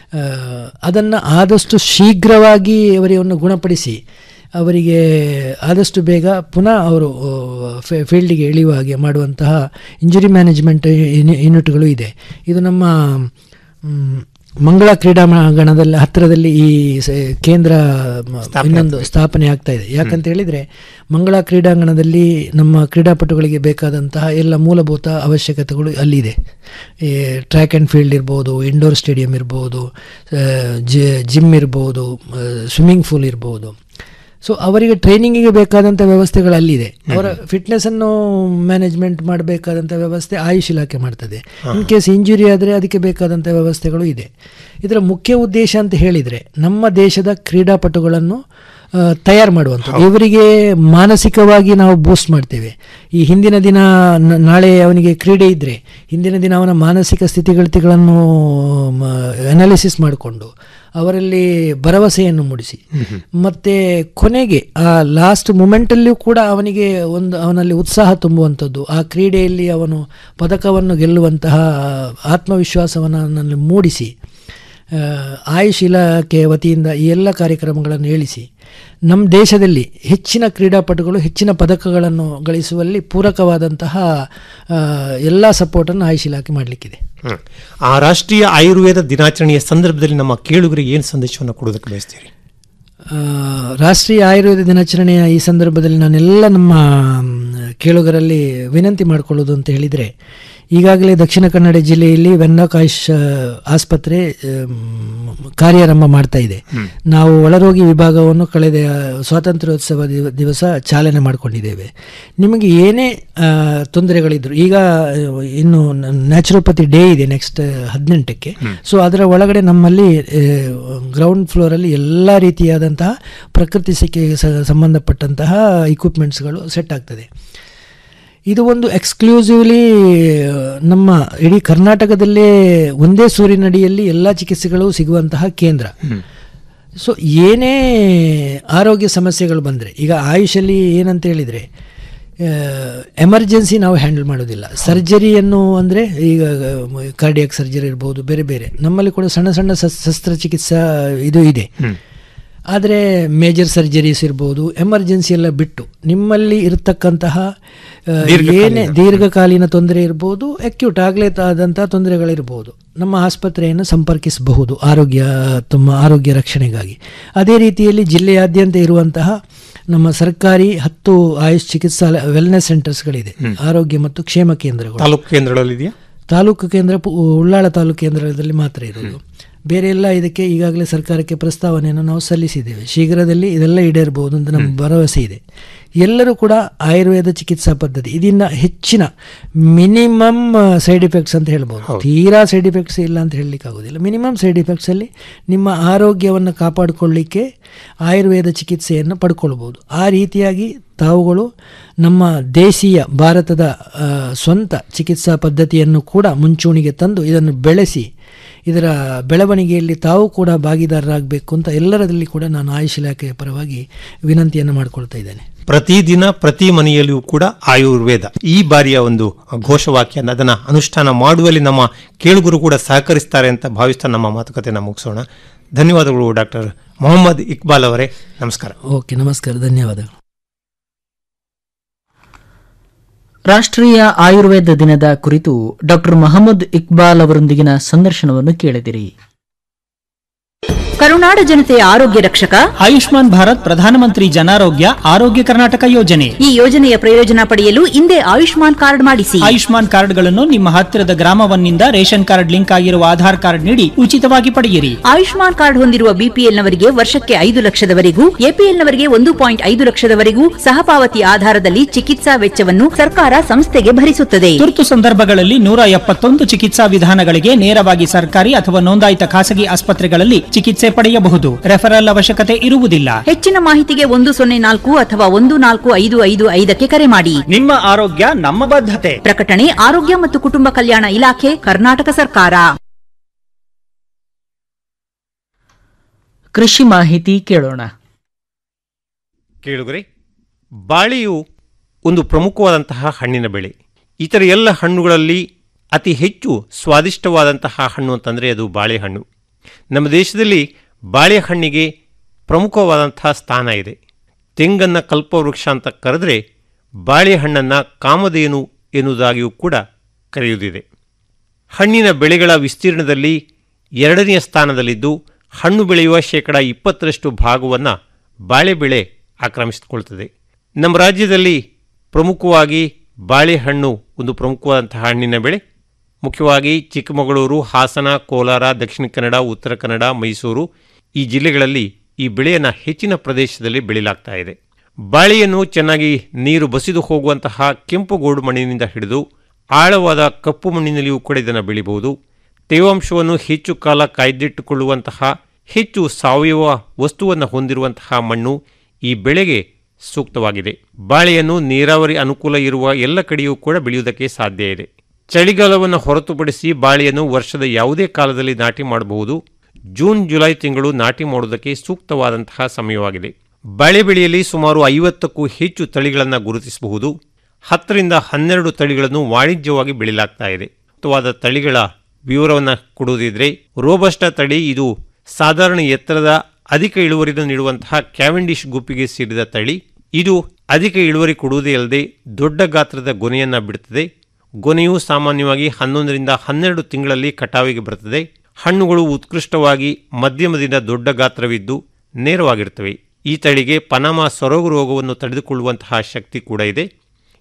ಅದನ್ನು ಆದಷ್ಟು ಶೀಘ್ರವಾಗಿ ಅವರನ್ನು ಗುಣಪಡಿಸಿ ಅವರಿಗೆ ಆದಷ್ಟು ಬೇಗ ಪುನಃ ಅವರು ಫೀಲ್ಡಿಗೆ ಇಳಿಯುವ ಹಾಗೆ ಮಾಡುವಂತಹ ಇಂಜುರಿ ಮ್ಯಾನೇಜ್ಮೆಂಟ್ ಯೂನಿಟ್ಗಳು ಇದೆ ಇದು ನಮ್ಮ ಮ್, ಮಂಗಳ ಕ್ರೀಡಾಂಗಣದಲ್ಲಿ ಹತ್ತಿರದಲ್ಲಿ ಈ ಸ- ಕೇಂದ್ರ ಮ, ಇನ್ನೊಂದು ಸ್ಥಾಪನೆ ಆಗ್ತಾ ಇದೆ ಯಾಕಂತ ಹೇಳಿದರೆ ಮಂಗಳ ಕ್ರೀಡಾಂಗಣದಲ್ಲಿ ನಮ್ಮ ಕ್ರೀಡಾಪಟುಗಳಿಗೆ ಬೇಕಾದಂತಹ ಎಲ್ಲ ಮೂಲಭೂತ ಅವಶ್ಯಕತೆಗಳು ಅಲ್ಲಿದೆ ಈ ಟ್ರ್ಯಾಕ್ ಆ್ಯಂಡ್ ಫೀಲ್ಡ್ ಇರ್ಬೋದು ಇಂಡೋರ್ ಸ್ಟೇಡಿಯಂ ಇರ್ಬೋದು ಜಿಮ್ ಇರ್ಬೋದು ಸ್ವಿಮ್ಮಿಂಗ್ ಪೂಲ್ ಇರ್ಬೋದು ಸೊ ಅವರಿಗೆ ಟ್ರೈನಿಂಗಿಗೆ ಬೇಕಾದಂಥ ವ್ಯವಸ್ಥೆಗಳು ಅಲ್ಲಿದೆ ಅವರ ಫಿಟ್ನೆಸ್ಸನ್ನು ಮ್ಯಾನೇಜ್ಮೆಂಟ್ ಮಾಡಬೇಕಾದಂಥ ವ್ಯವಸ್ಥೆ ಆಯುಷ್ ಇಲಾಖೆ ಮಾಡ್ತದೆ ಇನ್ ಕೇಸ್ ಇಂಜುರಿ ಆದರೆ ಅದಕ್ಕೆ ಬೇಕಾದಂಥ ವ್ಯವಸ್ಥೆಗಳು ಇದೆ ಇದರ ಮುಖ್ಯ ಉದ್ದೇಶ ಅಂತ ಹೇಳಿದರೆ ನಮ್ಮ ದೇಶದ ಕ್ರೀಡಾಪಟುಗಳನ್ನು ಆ, ತಯಾರು ಮಾಡುವಂಥದ್ದು ಇವರಿಗೆ ಮಾನಸಿಕವಾಗಿ ನಾವು ಬೂಸ್ಟ್ ಮಾಡ್ತೇವೆ ಈ ಹಿಂದಿನ ದಿನ ನ- ನಾಳೆ ಅವನಿಗೆ ಕ್ರೀಡೆ ಇದ್ದರೆ ಹಿಂದಿನ ದಿನ ಅವನ ಮಾನಸಿಕ ಸ್ಥಿತಿಗತಿಗಳನ್ನು ಅನಾಲಿಸಿಸ್ ಮಾಡಿಕೊಂಡು ಅವರಲ್ಲಿ ಭರವಸೆಯನ್ನು ಮೂಡಿಸಿ ಮತ್ತೆ ಕೊನೆಗೆ ಆ ಲಾಸ್ಟ್ ಮೂಮೆಂಟಲ್ಲಿಯೂ ಕೂಡ ಅವನಿಗೆ ಒಂದು ಅವನಲ್ಲಿ ಉತ್ಸಾಹ ತುಂಬುವಂಥದ್ದು ಆ ಕ್ರೀಡೆಯಲ್ಲಿ ಅವನು ಪದಕವನ್ನು ಗೆಲ್ಲುವಂತಹ ಆತ್ಮವಿಶ್ವಾಸವನ್ನು ಅವನಲ್ಲಿ ಮೂಡಿಸಿ ಆ, ಆಯುಷ್ ಇಲಾಖೆ ವತಿಯಿಂದ ಈ ಎಲ್ಲ ಕಾರ್ಯಕ್ರಮಗಳನ್ನು ಹೇಳಿಸಿ ನಮ್ಮ ದೇಶದಲ್ಲಿ ಹೆಚ್ಚಿನ ಕ್ರೀಡಾಪಟುಗಳು ಹೆಚ್ಚಿನ ಪದಕಗಳನ್ನು ಗಳಿಸುವಲ್ಲಿ ಪೂರಕವಾದಂತಹ ಎಲ್ಲ ಸಪೋರ್ಟನ್ನು ಆಯುಷ್ ಇಲಾಖೆ ಮಾಡಲಿಕ್ಕಿದೆ ಹ್ಮ್. ಆ ರಾಷ್ಟ್ರೀಯ ಆಯುರ್ವೇದ ದಿನಾಚರಣೆಯ ಸಂದರ್ಭದಲ್ಲಿ ನಮ್ಮ ಕೇಳುಗರಿಗೆ ಏನು ಸಂದೇಶವನ್ನು ಕೊಡೋದಕ್ಕೆ ಬಯಸ್ತೀರಿ ಆ, ರಾಷ್ಟ್ರೀಯ ಆಯುರ್ವೇದ ದಿನಾಚರಣೆಯ ಈ ಸಂದರ್ಭದಲ್ಲಿ ನಾನೆಲ್ಲ ನಮ್ಮ ಮ್, ಕೇಳುಗರಲ್ಲಿ ವಿನಂತಿ ಮಾಡಿಕೊಳ್ಳೋದು ಅಂತ ಹೇಳಿದರೆ ಈಗಾಗಲೇ ದಕ್ಷಿಣ ಕನ್ನಡ ಜಿಲ್ಲೆಯಲ್ಲಿ ವೆನ್ನಕಾಶ್ ಆಸ್ಪತ್ರೆ ಆಮ್, ಕಾರ್ಯಾರಂಭ ಮಾಡ್ತಾ ಇದೆ ನಾವು ಒಳರೋಗಿ ವಿಭಾಗವನ್ನು ಕಳೆದ ಸ್ವಾತಂತ್ರ್ಯೋತ್ಸವ ದಿವ- ದಿವಸ ಚಾಲನೆ ಮಾಡಿಕೊಂಡಿದ್ದೇವೆ ನಿಮಗೆ ಏನೇ ಆ, ತೊಂದರೆಗಳಿದ್ರು ಈಗ ಆ, ಇನ್ನು ನ್ಯಾಚುರೋಪತಿ ಡೇ ಇದೆ ನೆಕ್ಸ್ಟ್ ಹದಿನೆಂಟಕ್ಕೆ ಸೊ ಅದರ ಒಳಗಡೆ ನಮ್ಮಲ್ಲಿ ಗ್ರೌಂಡ್ ಫ್ಲೋರಲ್ಲಿ ಎಲ್ಲ ರೀತಿಯಾದಂತಹ ಪ್ರಕೃತಿ ಚಿಕಿತ್ಸೆಗೆ ಸ- ಸಂಬಂಧಪಟ್ಟಂತಹ ಇಕ್ವಿಪ್ಮೆಂಟ್ಸ್ಗಳು ಸೆಟ್ ಆಗ್ತದೆ ಇದು ಒಂದು ಎಕ್ಸ್ಕ್ಲೂಸಿವ್ಲಿ ನಮ್ಮ ಇಡೀ ಕರ್ನಾಟಕದಲ್ಲೇ ಒಂದೇ ಸೂರಿನಡಿಯಲ್ಲಿ ಎಲ್ಲ ಚಿಕಿತ್ಸೆಗಳು ಸಿಗುವಂತಹ ಕೇಂದ್ರ ಸೊ ಏನೇ ಆರೋಗ್ಯ ಸಮಸ್ಯೆಗಳು ಬಂದರೆ ಈಗ ಆಯುಷಲ್ಲಿ ಏನಂತ ಹೇಳಿದರೆ ಎಮರ್ಜೆನ್ಸಿ ನಾವು ಹ್ಯಾಂಡಲ್ ಮಾಡೋದಿಲ್ಲ ಸರ್ಜರಿಯನ್ನು ಅಂದರೆ ಈಗ ಕಾರ್ಡಿಯಾಕ್ ಸರ್ಜರಿ ಇರ್ಬೋದು ಬೇರೆ ಬೇರೆ ನಮ್ಮಲ್ಲಿ ಕೂಡ ಸಣ್ಣ ಸಣ್ಣ ಶಸ್- ಶಸ್ತ್ರಚಿಕಿತ್ಸಾ ಇದು ಇದೆ ಆದರೆ ಮೇಜರ್ ಸರ್ಜರೀಸ್ ಇರ್ಬೋದು ಎಮರ್ಜೆನ್ಸಿ ಎಲ್ಲ ಬಿಟ್ಟು ನಿಮ್ಮಲ್ಲಿ ಇರತಕ್ಕಂತಹ ಆ, ಏನೇ ದೀರ್ಘಕಾಲೀನ ತೊಂದರೆ ಇರ್ಬೋದು ಅಕ್ಯೂಟ್ ಆಗಲೇ ಆದಂತಹ ತೊಂದರೆಗಳಿರ್ಬೋದು ನಮ್ಮ ಆಸ್ಪತ್ರೆಯನ್ನು ಸಂಪರ್ಕಿಸಬಹುದು ಆರೋಗ್ಯ ತುಂಬ ಆರೋಗ್ಯ ರಕ್ಷಣೆಗಾಗಿ ಅದೇ ರೀತಿಯಲ್ಲಿ ಜಿಲ್ಲೆಯಾದ್ಯಂತ ಇರುವಂತಹ ನಮ್ಮ ಸರ್ಕಾರಿ ಹತ್ತು ಆಯುಷ್ ಚಿಕಿತ್ಸಾಲಯ ವೆಲ್ನೆಸ್ ಸೆಂಟರ್ಸ್ಗಳಿದೆ ಆರೋಗ್ಯ ಮತ್ತು ಕ್ಷೇಮ ಕೇಂದ್ರಗಳು ತಾಲೂಕು ಕೇಂದ್ರಗಳಲ್ಲಿದೆಯಾ ತಾಲೂಕು ಕೇಂದ್ರ ಪು- ಉಳ್ಳಾಳ ತಾಲೂಕು ಕೇಂದ್ರದಲ್ಲಿ ಮಾತ್ರ ಇರೋದು ಬೇರೆ ಎಲ್ಲ ಇದಕ್ಕೆ ಈಗಾಗಲೇ ಸರ್ಕಾರಕ್ಕೆ ಪ್ರಸ್ತಾವನೆಯನ್ನು ನಾವು ಸಲ್ಲಿಸಿದ್ದೇವೆ ಶೀಘ್ರದಲ್ಲಿ ಇದೆಲ್ಲ ಈಡೇರಬಹುದು ಅಂತ ನಮ್ಗೆ ಭರವಸೆ ಇದೆ ಎಲ್ಲರೂ ಕೂಡ ಆಯುರ್ವೇದ ಚಿಕಿತ್ಸಾ ಪದ್ಧತಿ ಇದನ್ನ ಹೆಚ್ಚಿನ ಮಿನಿಮಮ್ ಸೈಡ್ ಎಫೆಕ್ಟ್ಸ್ ಅಂತ ಹೇಳ್ಬೋದು ತೀರಾ ಸೈಡ್ ಎಫೆಕ್ಟ್ಸ್ ಇಲ್ಲ ಅಂತ ಹೇಳಲಿಕ್ಕೆ ಆಗೋದಿಲ್ಲ ಮಿನಿಮಮ್ ಸೈಡ್ ಎಫೆಕ್ಟ್ಸಲ್ಲಿ ನಿಮ್ಮ ಆರೋಗ್ಯವನ್ನು ಕಾಪಾಡಿಕೊಳ್ಳಿಕ್ಕೆ ಆಯುರ್ವೇದ ಚಿಕಿತ್ಸೆಯನ್ನು ಪಡ್ಕೊಳ್ಬೋದು ಆ ರೀತಿಯಾಗಿ ತಾವುಗಳು ನಮ್ಮ ದೇಶೀಯ ಭಾರತದ ಆ, ಸ್ವಂತ ಚಿಕಿತ್ಸಾ ಪದ್ಧತಿಯನ್ನು ಕೂಡ ಮುಂಚೂಣಿಗೆ ತಂದು ಇದನ್ನು ಬೆಳೆಸಿ ಇದರ ಬೆಳವಣಿಗೆಯಲ್ಲಿ ತಾವು ಕೂಡ ಭಾಗಿದಾರರಾಗಬೇಕು ಅಂತ ಎಲ್ಲರಲ್ಲಿ ಕೂಡ ನಾನು ಆಯುಷ್ ಇಲಾಖೆಯ ಪರವಾಗಿ ವಿನಂತಿಯನ್ನು ಮಾಡಿಕೊಳ್ತಾ ಇದ್ದೇನೆ ಪ್ರತಿದಿನ ಪ್ರತಿ ಮನೆಯಲ್ಲಿಯೂ ಕೂಡ ಆಯುರ್ವೇದ ಈ ಬಾರಿಯ ಒಂದು ಘೋಷವಾಕ್ಯ ಅದನ್ನ ಅನುಷ್ಠಾನ ಮಾಡುವಲ್ಲಿ ನಮ್ಮ ಕೇಳುಗರು ಕೂಡ ಸಹಕರಿಸ್ತಾರೆ ಅಂತ ಭಾವಿಸ್ತಾ ನಮ್ಮ ಮಾತುಕತೆಯನ್ನು ಮುಗಿಸೋಣ ಧನ್ಯವಾದಗಳು ಡಾಕ್ಟರ್ ಮೊಹಮ್ಮದ್ ಇಕ್ಬಾಲ್ ಅವರೇ ನಮಸ್ಕಾರ ಓಕೆ ನಮಸ್ಕಾರ ಧನ್ಯವಾದಗಳು ರಾಷ್ಟ್ರೀಯ ಆಯುರ್ವೇದ ದಿನದ ಕುರಿತು ಡಾಕ್ಟರ್ ಮಹಮ್ಮದ್ ಇಕ್ಬಾಲ್ ಅವರೊಂದಿಗಿನ ಸಂದರ್ಶನವನ್ನು ಕೇಳಿದಿರಿ ಕರುನಾಡ ಜನತೆಯ ಆರೋಗ್ಯ ರಕ್ಷಕ ಆಯುಷ್ಮಾನ್ ಭಾರತ್ ಪ್ರಧಾನಮಂತ್ರಿ ಜನಾರೋಗ್ಯ ಆರೋಗ್ಯ ಕರ್ನಾಟಕ ಯೋಜನೆ ಈ ಯೋಜನೆಯ ಪ್ರಯೋಜನ ಪಡೆಯಲು ಹಿಂದೆ ಆಯುಷ್ಮಾನ್ ಕಾರ್ಡ್ ಮಾಡಿಸಿ ಆಯುಷ್ಮಾನ್ ಕಾರ್ಡ್ಗಳನ್ನು ನಿಮ್ಮ ಹತ್ತಿರದ ಗ್ರಾಮವನ್ನಿಂದ ರೇಷನ್ ಕಾರ್ಡ್ ಲಿಂಕ್ ಆಗಿರುವ ಆಧಾರ್ ಕಾರ್ಡ್ ನೀಡಿ ಉಚಿತವಾಗಿ ಪಡೆಯಿರಿ ಆಯುಷ್ಮಾನ್ ಕಾರ್ಡ್ ಹೊಂದಿರುವ ಬಿಪಿಎಲ್ನವರಿಗೆ ವರ್ಷಕ್ಕೆ ಐದು ಲಕ್ಷದವರೆಗೂ ಎಪಿಎಲ್ನವರಿಗೆ ಒಂದು ಪಾಯಿಂಟ್ ಐದು ಲಕ್ಷದವರೆಗೂ ಸಹಪಾವತಿ ಆಧಾರದಲ್ಲಿ ಚಿಕಿತ್ಸಾ ವೆಚ್ಚವನ್ನು ಸರ್ಕಾರ ಸಂಸ್ಥೆಗೆ ಭರಿಸುತ್ತದೆ ತುರ್ತು ಸಂದರ್ಭಗಳಲ್ಲಿ ನೂರ ಎಪ್ಪತ್ತೊಂದು ಚಿಕಿತ್ಸಾ ವಿಧಾನಗಳಿಗೆ ನೇರವಾಗಿ ಸರ್ಕಾರಿ ಅಥವಾ ನೋಂದಾಯಿತ ಖಾಸಗಿ ಆಸ್ಪತ್ರೆಗಳಲ್ಲಿ ಚಿಕಿತ್ಸೆ ಪಡೆಯಬಹುದು ರೆಫರಲ್ ಅವಶ್ಯಕತೆ ಇರುವುದಿಲ್ಲ ಹೆಚ್ಚಿನ ಮಾಹಿತಿಗೆ ಒಂದು ಸೊನ್ನೆ ನಾಲ್ಕು ಅಥವಾ ಒಂದು ನಾಲ್ಕು ಐದು ಐದು ಐದಕ್ಕೆ ಕರೆ ಮಾಡಿ ನಿಮ್ಮ ಆರೋಗ್ಯ ನಮ್ಮ ಬದ್ಧತೆ ಪ್ರಕಟಣೆ ಆರೋಗ್ಯ ಮತ್ತು ಕುಟುಂಬ ಕಲ್ಯಾಣ ಇಲಾಖೆ ಕರ್ನಾಟಕ ಸರ್ಕಾರ ಕೃಷಿ ಮಾಹಿತಿ ಕೇಳೋಣ ಕೇಳುಗರೆ ಬಾಳೆಯು ಒಂದು ಪ್ರಮುಖವಾದಂತಹ ಹಣ್ಣಿನ ಬೆಳೆ ಇತರ ಎಲ್ಲ ಹಣ್ಣುಗಳಲ್ಲಿ ಅತಿ ಹೆಚ್ಚು ಸ್ವಾದಿಷ್ಟವಾದಂತಹ ಹಣ್ಣು ಅಂತಂದರೆ ಅದು ಬಾಳೆಹಣ್ಣು ನಮ್ಮ ದೇಶದಲ್ಲಿ ಬಾಳೆಹಣ್ಣಿಗೆ ಪ್ರಮುಖವಾದಂತಹ ಸ್ಥಾನ ಇದೆ ತೆಂಗನ್ನು ಕಲ್ಪವೃಕ್ಷ ಅಂತ ಕರೆದರೆ ಬಾಳೆಹಣ್ಣನ್ನು ಕಾಮಧೇನು ಎನ್ನುವುದಾಗಿಯೂ ಕೂಡ ಕರೆಯುವುದಿದೆ ಹಣ್ಣಿನ ಬೆಳೆಗಳ ವಿಸ್ತೀರ್ಣದಲ್ಲಿ ಎರಡನೆಯ ಸ್ಥಾನದಲ್ಲಿದ್ದು ಹಣ್ಣು ಬೆಳೆಯುವ ಶೇಕಡ ಇಪ್ಪತ್ತರಷ್ಟು ಭಾಗವನ್ನು ಬಾಳೆ ಬೆಳೆ ಆಕ್ರಮಿಸಿಕೊಳ್ತದೆ ನಮ್ಮ ರಾಜ್ಯದಲ್ಲಿ ಪ್ರಮುಖವಾಗಿ ಬಾಳೆಹಣ್ಣು ಒಂದು ಪ್ರಮುಖವಾದಂತಹ ಹಣ್ಣಿನ ಬೆಳೆ ಮುಖ್ಯವಾಗಿ ಚಿಕ್ಕಮಗಳೂರು ಹಾಸನ ಕೋಲಾರ ದಕ್ಷಿಣ ಕನ್ನಡ ಉತ್ತರ ಕನ್ನಡ ಮೈಸೂರು ಈ ಜಿಲ್ಲೆಗಳಲ್ಲಿ ಈ ಬೆಳೆಯನ್ನು ಹೆಚ್ಚಿನ ಪ್ರದೇಶದಲ್ಲಿ ಬೆಳೆಯಲಾಗ್ತಾ ಇದೆ ಬಾಳೆಯನ್ನು ಚೆನ್ನಾಗಿ ನೀರು ಬಸಿದು ಹೋಗುವಂತಹ ಕೆಂಪು ಗೋಡು ಮಣ್ಣಿನಿಂದ ಹಿಡಿದು ಆಳವಾದ ಕಪ್ಪು ಮಣ್ಣಿನಲ್ಲಿಯೂ ಕೂಡ ಇದನ್ನು ಬೆಳಿಬಹುದು ತೇವಾಂಶವನ್ನು ಹೆಚ್ಚು ಕಾಲ ಕಾಯ್ದಿಟ್ಟುಕೊಳ್ಳುವಂತಹ ಹೆಚ್ಚು ಸಾವಯವ ವಸ್ತುವನ್ನು ಹೊಂದಿರುವಂತಹ ಮಣ್ಣು ಈ ಬೆಳೆಗೆ ಸೂಕ್ತವಾಗಿದೆ ಬಾಳೆಯನ್ನು ನೀರಾವರಿ ಅನುಕೂಲ ಇರುವ ಎಲ್ಲ ಕಡೆಯೂ ಕೂಡ ಬೆಳೆಯುವುದಕ್ಕೆ ಸಾಧ್ಯ ಇದೆ ಚಳಿಗಾಲವನ್ನು ಹೊರತುಪಡಿಸಿ ಬಾಳೆಯನ್ನು ವರ್ಷದ ಯಾವುದೇ ಕಾಲದಲ್ಲಿ ನಾಟಿ ಮಾಡಬಹುದು ಜೂನ್ ಜುಲೈ ತಿಂಗಳು ನಾಟಿ ಮಾಡುವುದಕ್ಕೆ ಸೂಕ್ತವಾದಂತಹ ಸಮಯವಾಗಿದೆ ಬಾಳೆ ಬೆಳೆಯಲ್ಲಿ ಸುಮಾರು ಐವತ್ತಕ್ಕೂ ಹೆಚ್ಚು ತಳಿಗಳನ್ನು ಗುರುತಿಸಬಹುದು ಹತ್ತರಿಂದ ಹನ್ನೆರಡು ತಳಿಗಳನ್ನು ವಾಣಿಜ್ಯವಾಗಿ ಬೆಳೆಯಲಾಗ್ತಾ ಇದೆ ಸೂಕ್ತವಾದ ತಳಿಗಳ ವಿವರವನ್ನು ಕೊಡುವುದಿದ್ರೆ ರೋಬಸ್ಟ ತಳಿ ಇದು ಸಾಧಾರಣ ಎತ್ತರದ ಅಧಿಕ ಇಳುವರಿಯನ್ನು ನೀಡುವಂತಹ ಕ್ಯಾವೆಂಡಿಶ್ ಗುಂಪಿಗೆ ಸೇರಿದ ತಳಿ ಇದು ಅಧಿಕ ಇಳುವರಿ ಕೊಡುವುದೇ ಅಲ್ಲದೆ ದೊಡ್ಡ ಗಾತ್ರದ ಗೊನೆಯನ್ನು ಬಿಡುತ್ತದೆ ಗೊನೆಯು ಸಾಮಾನ್ಯವಾಗಿ ಹನ್ನೊಂದರಿಂದ ಹನ್ನೆರಡು ತಿಂಗಳಲ್ಲಿ ಕಟಾವಿಗೆ ಬರುತ್ತದೆ ಹಣ್ಣುಗಳು ಉತ್ಕೃಷ್ಟವಾಗಿ ಮಧ್ಯಮದಿಂದ ದೊಡ್ಡ ಗಾತ್ರವಿದ್ದು ನೇರವಾಗಿರುತ್ತವೆ ಈ ತಳಿಗೆ ಪನಾಮ ಸೊರಗು ರೋಗವನ್ನು ತಡೆದುಕೊಳ್ಳುವಂತಹ ಶಕ್ತಿ ಕೂಡ ಇದೆ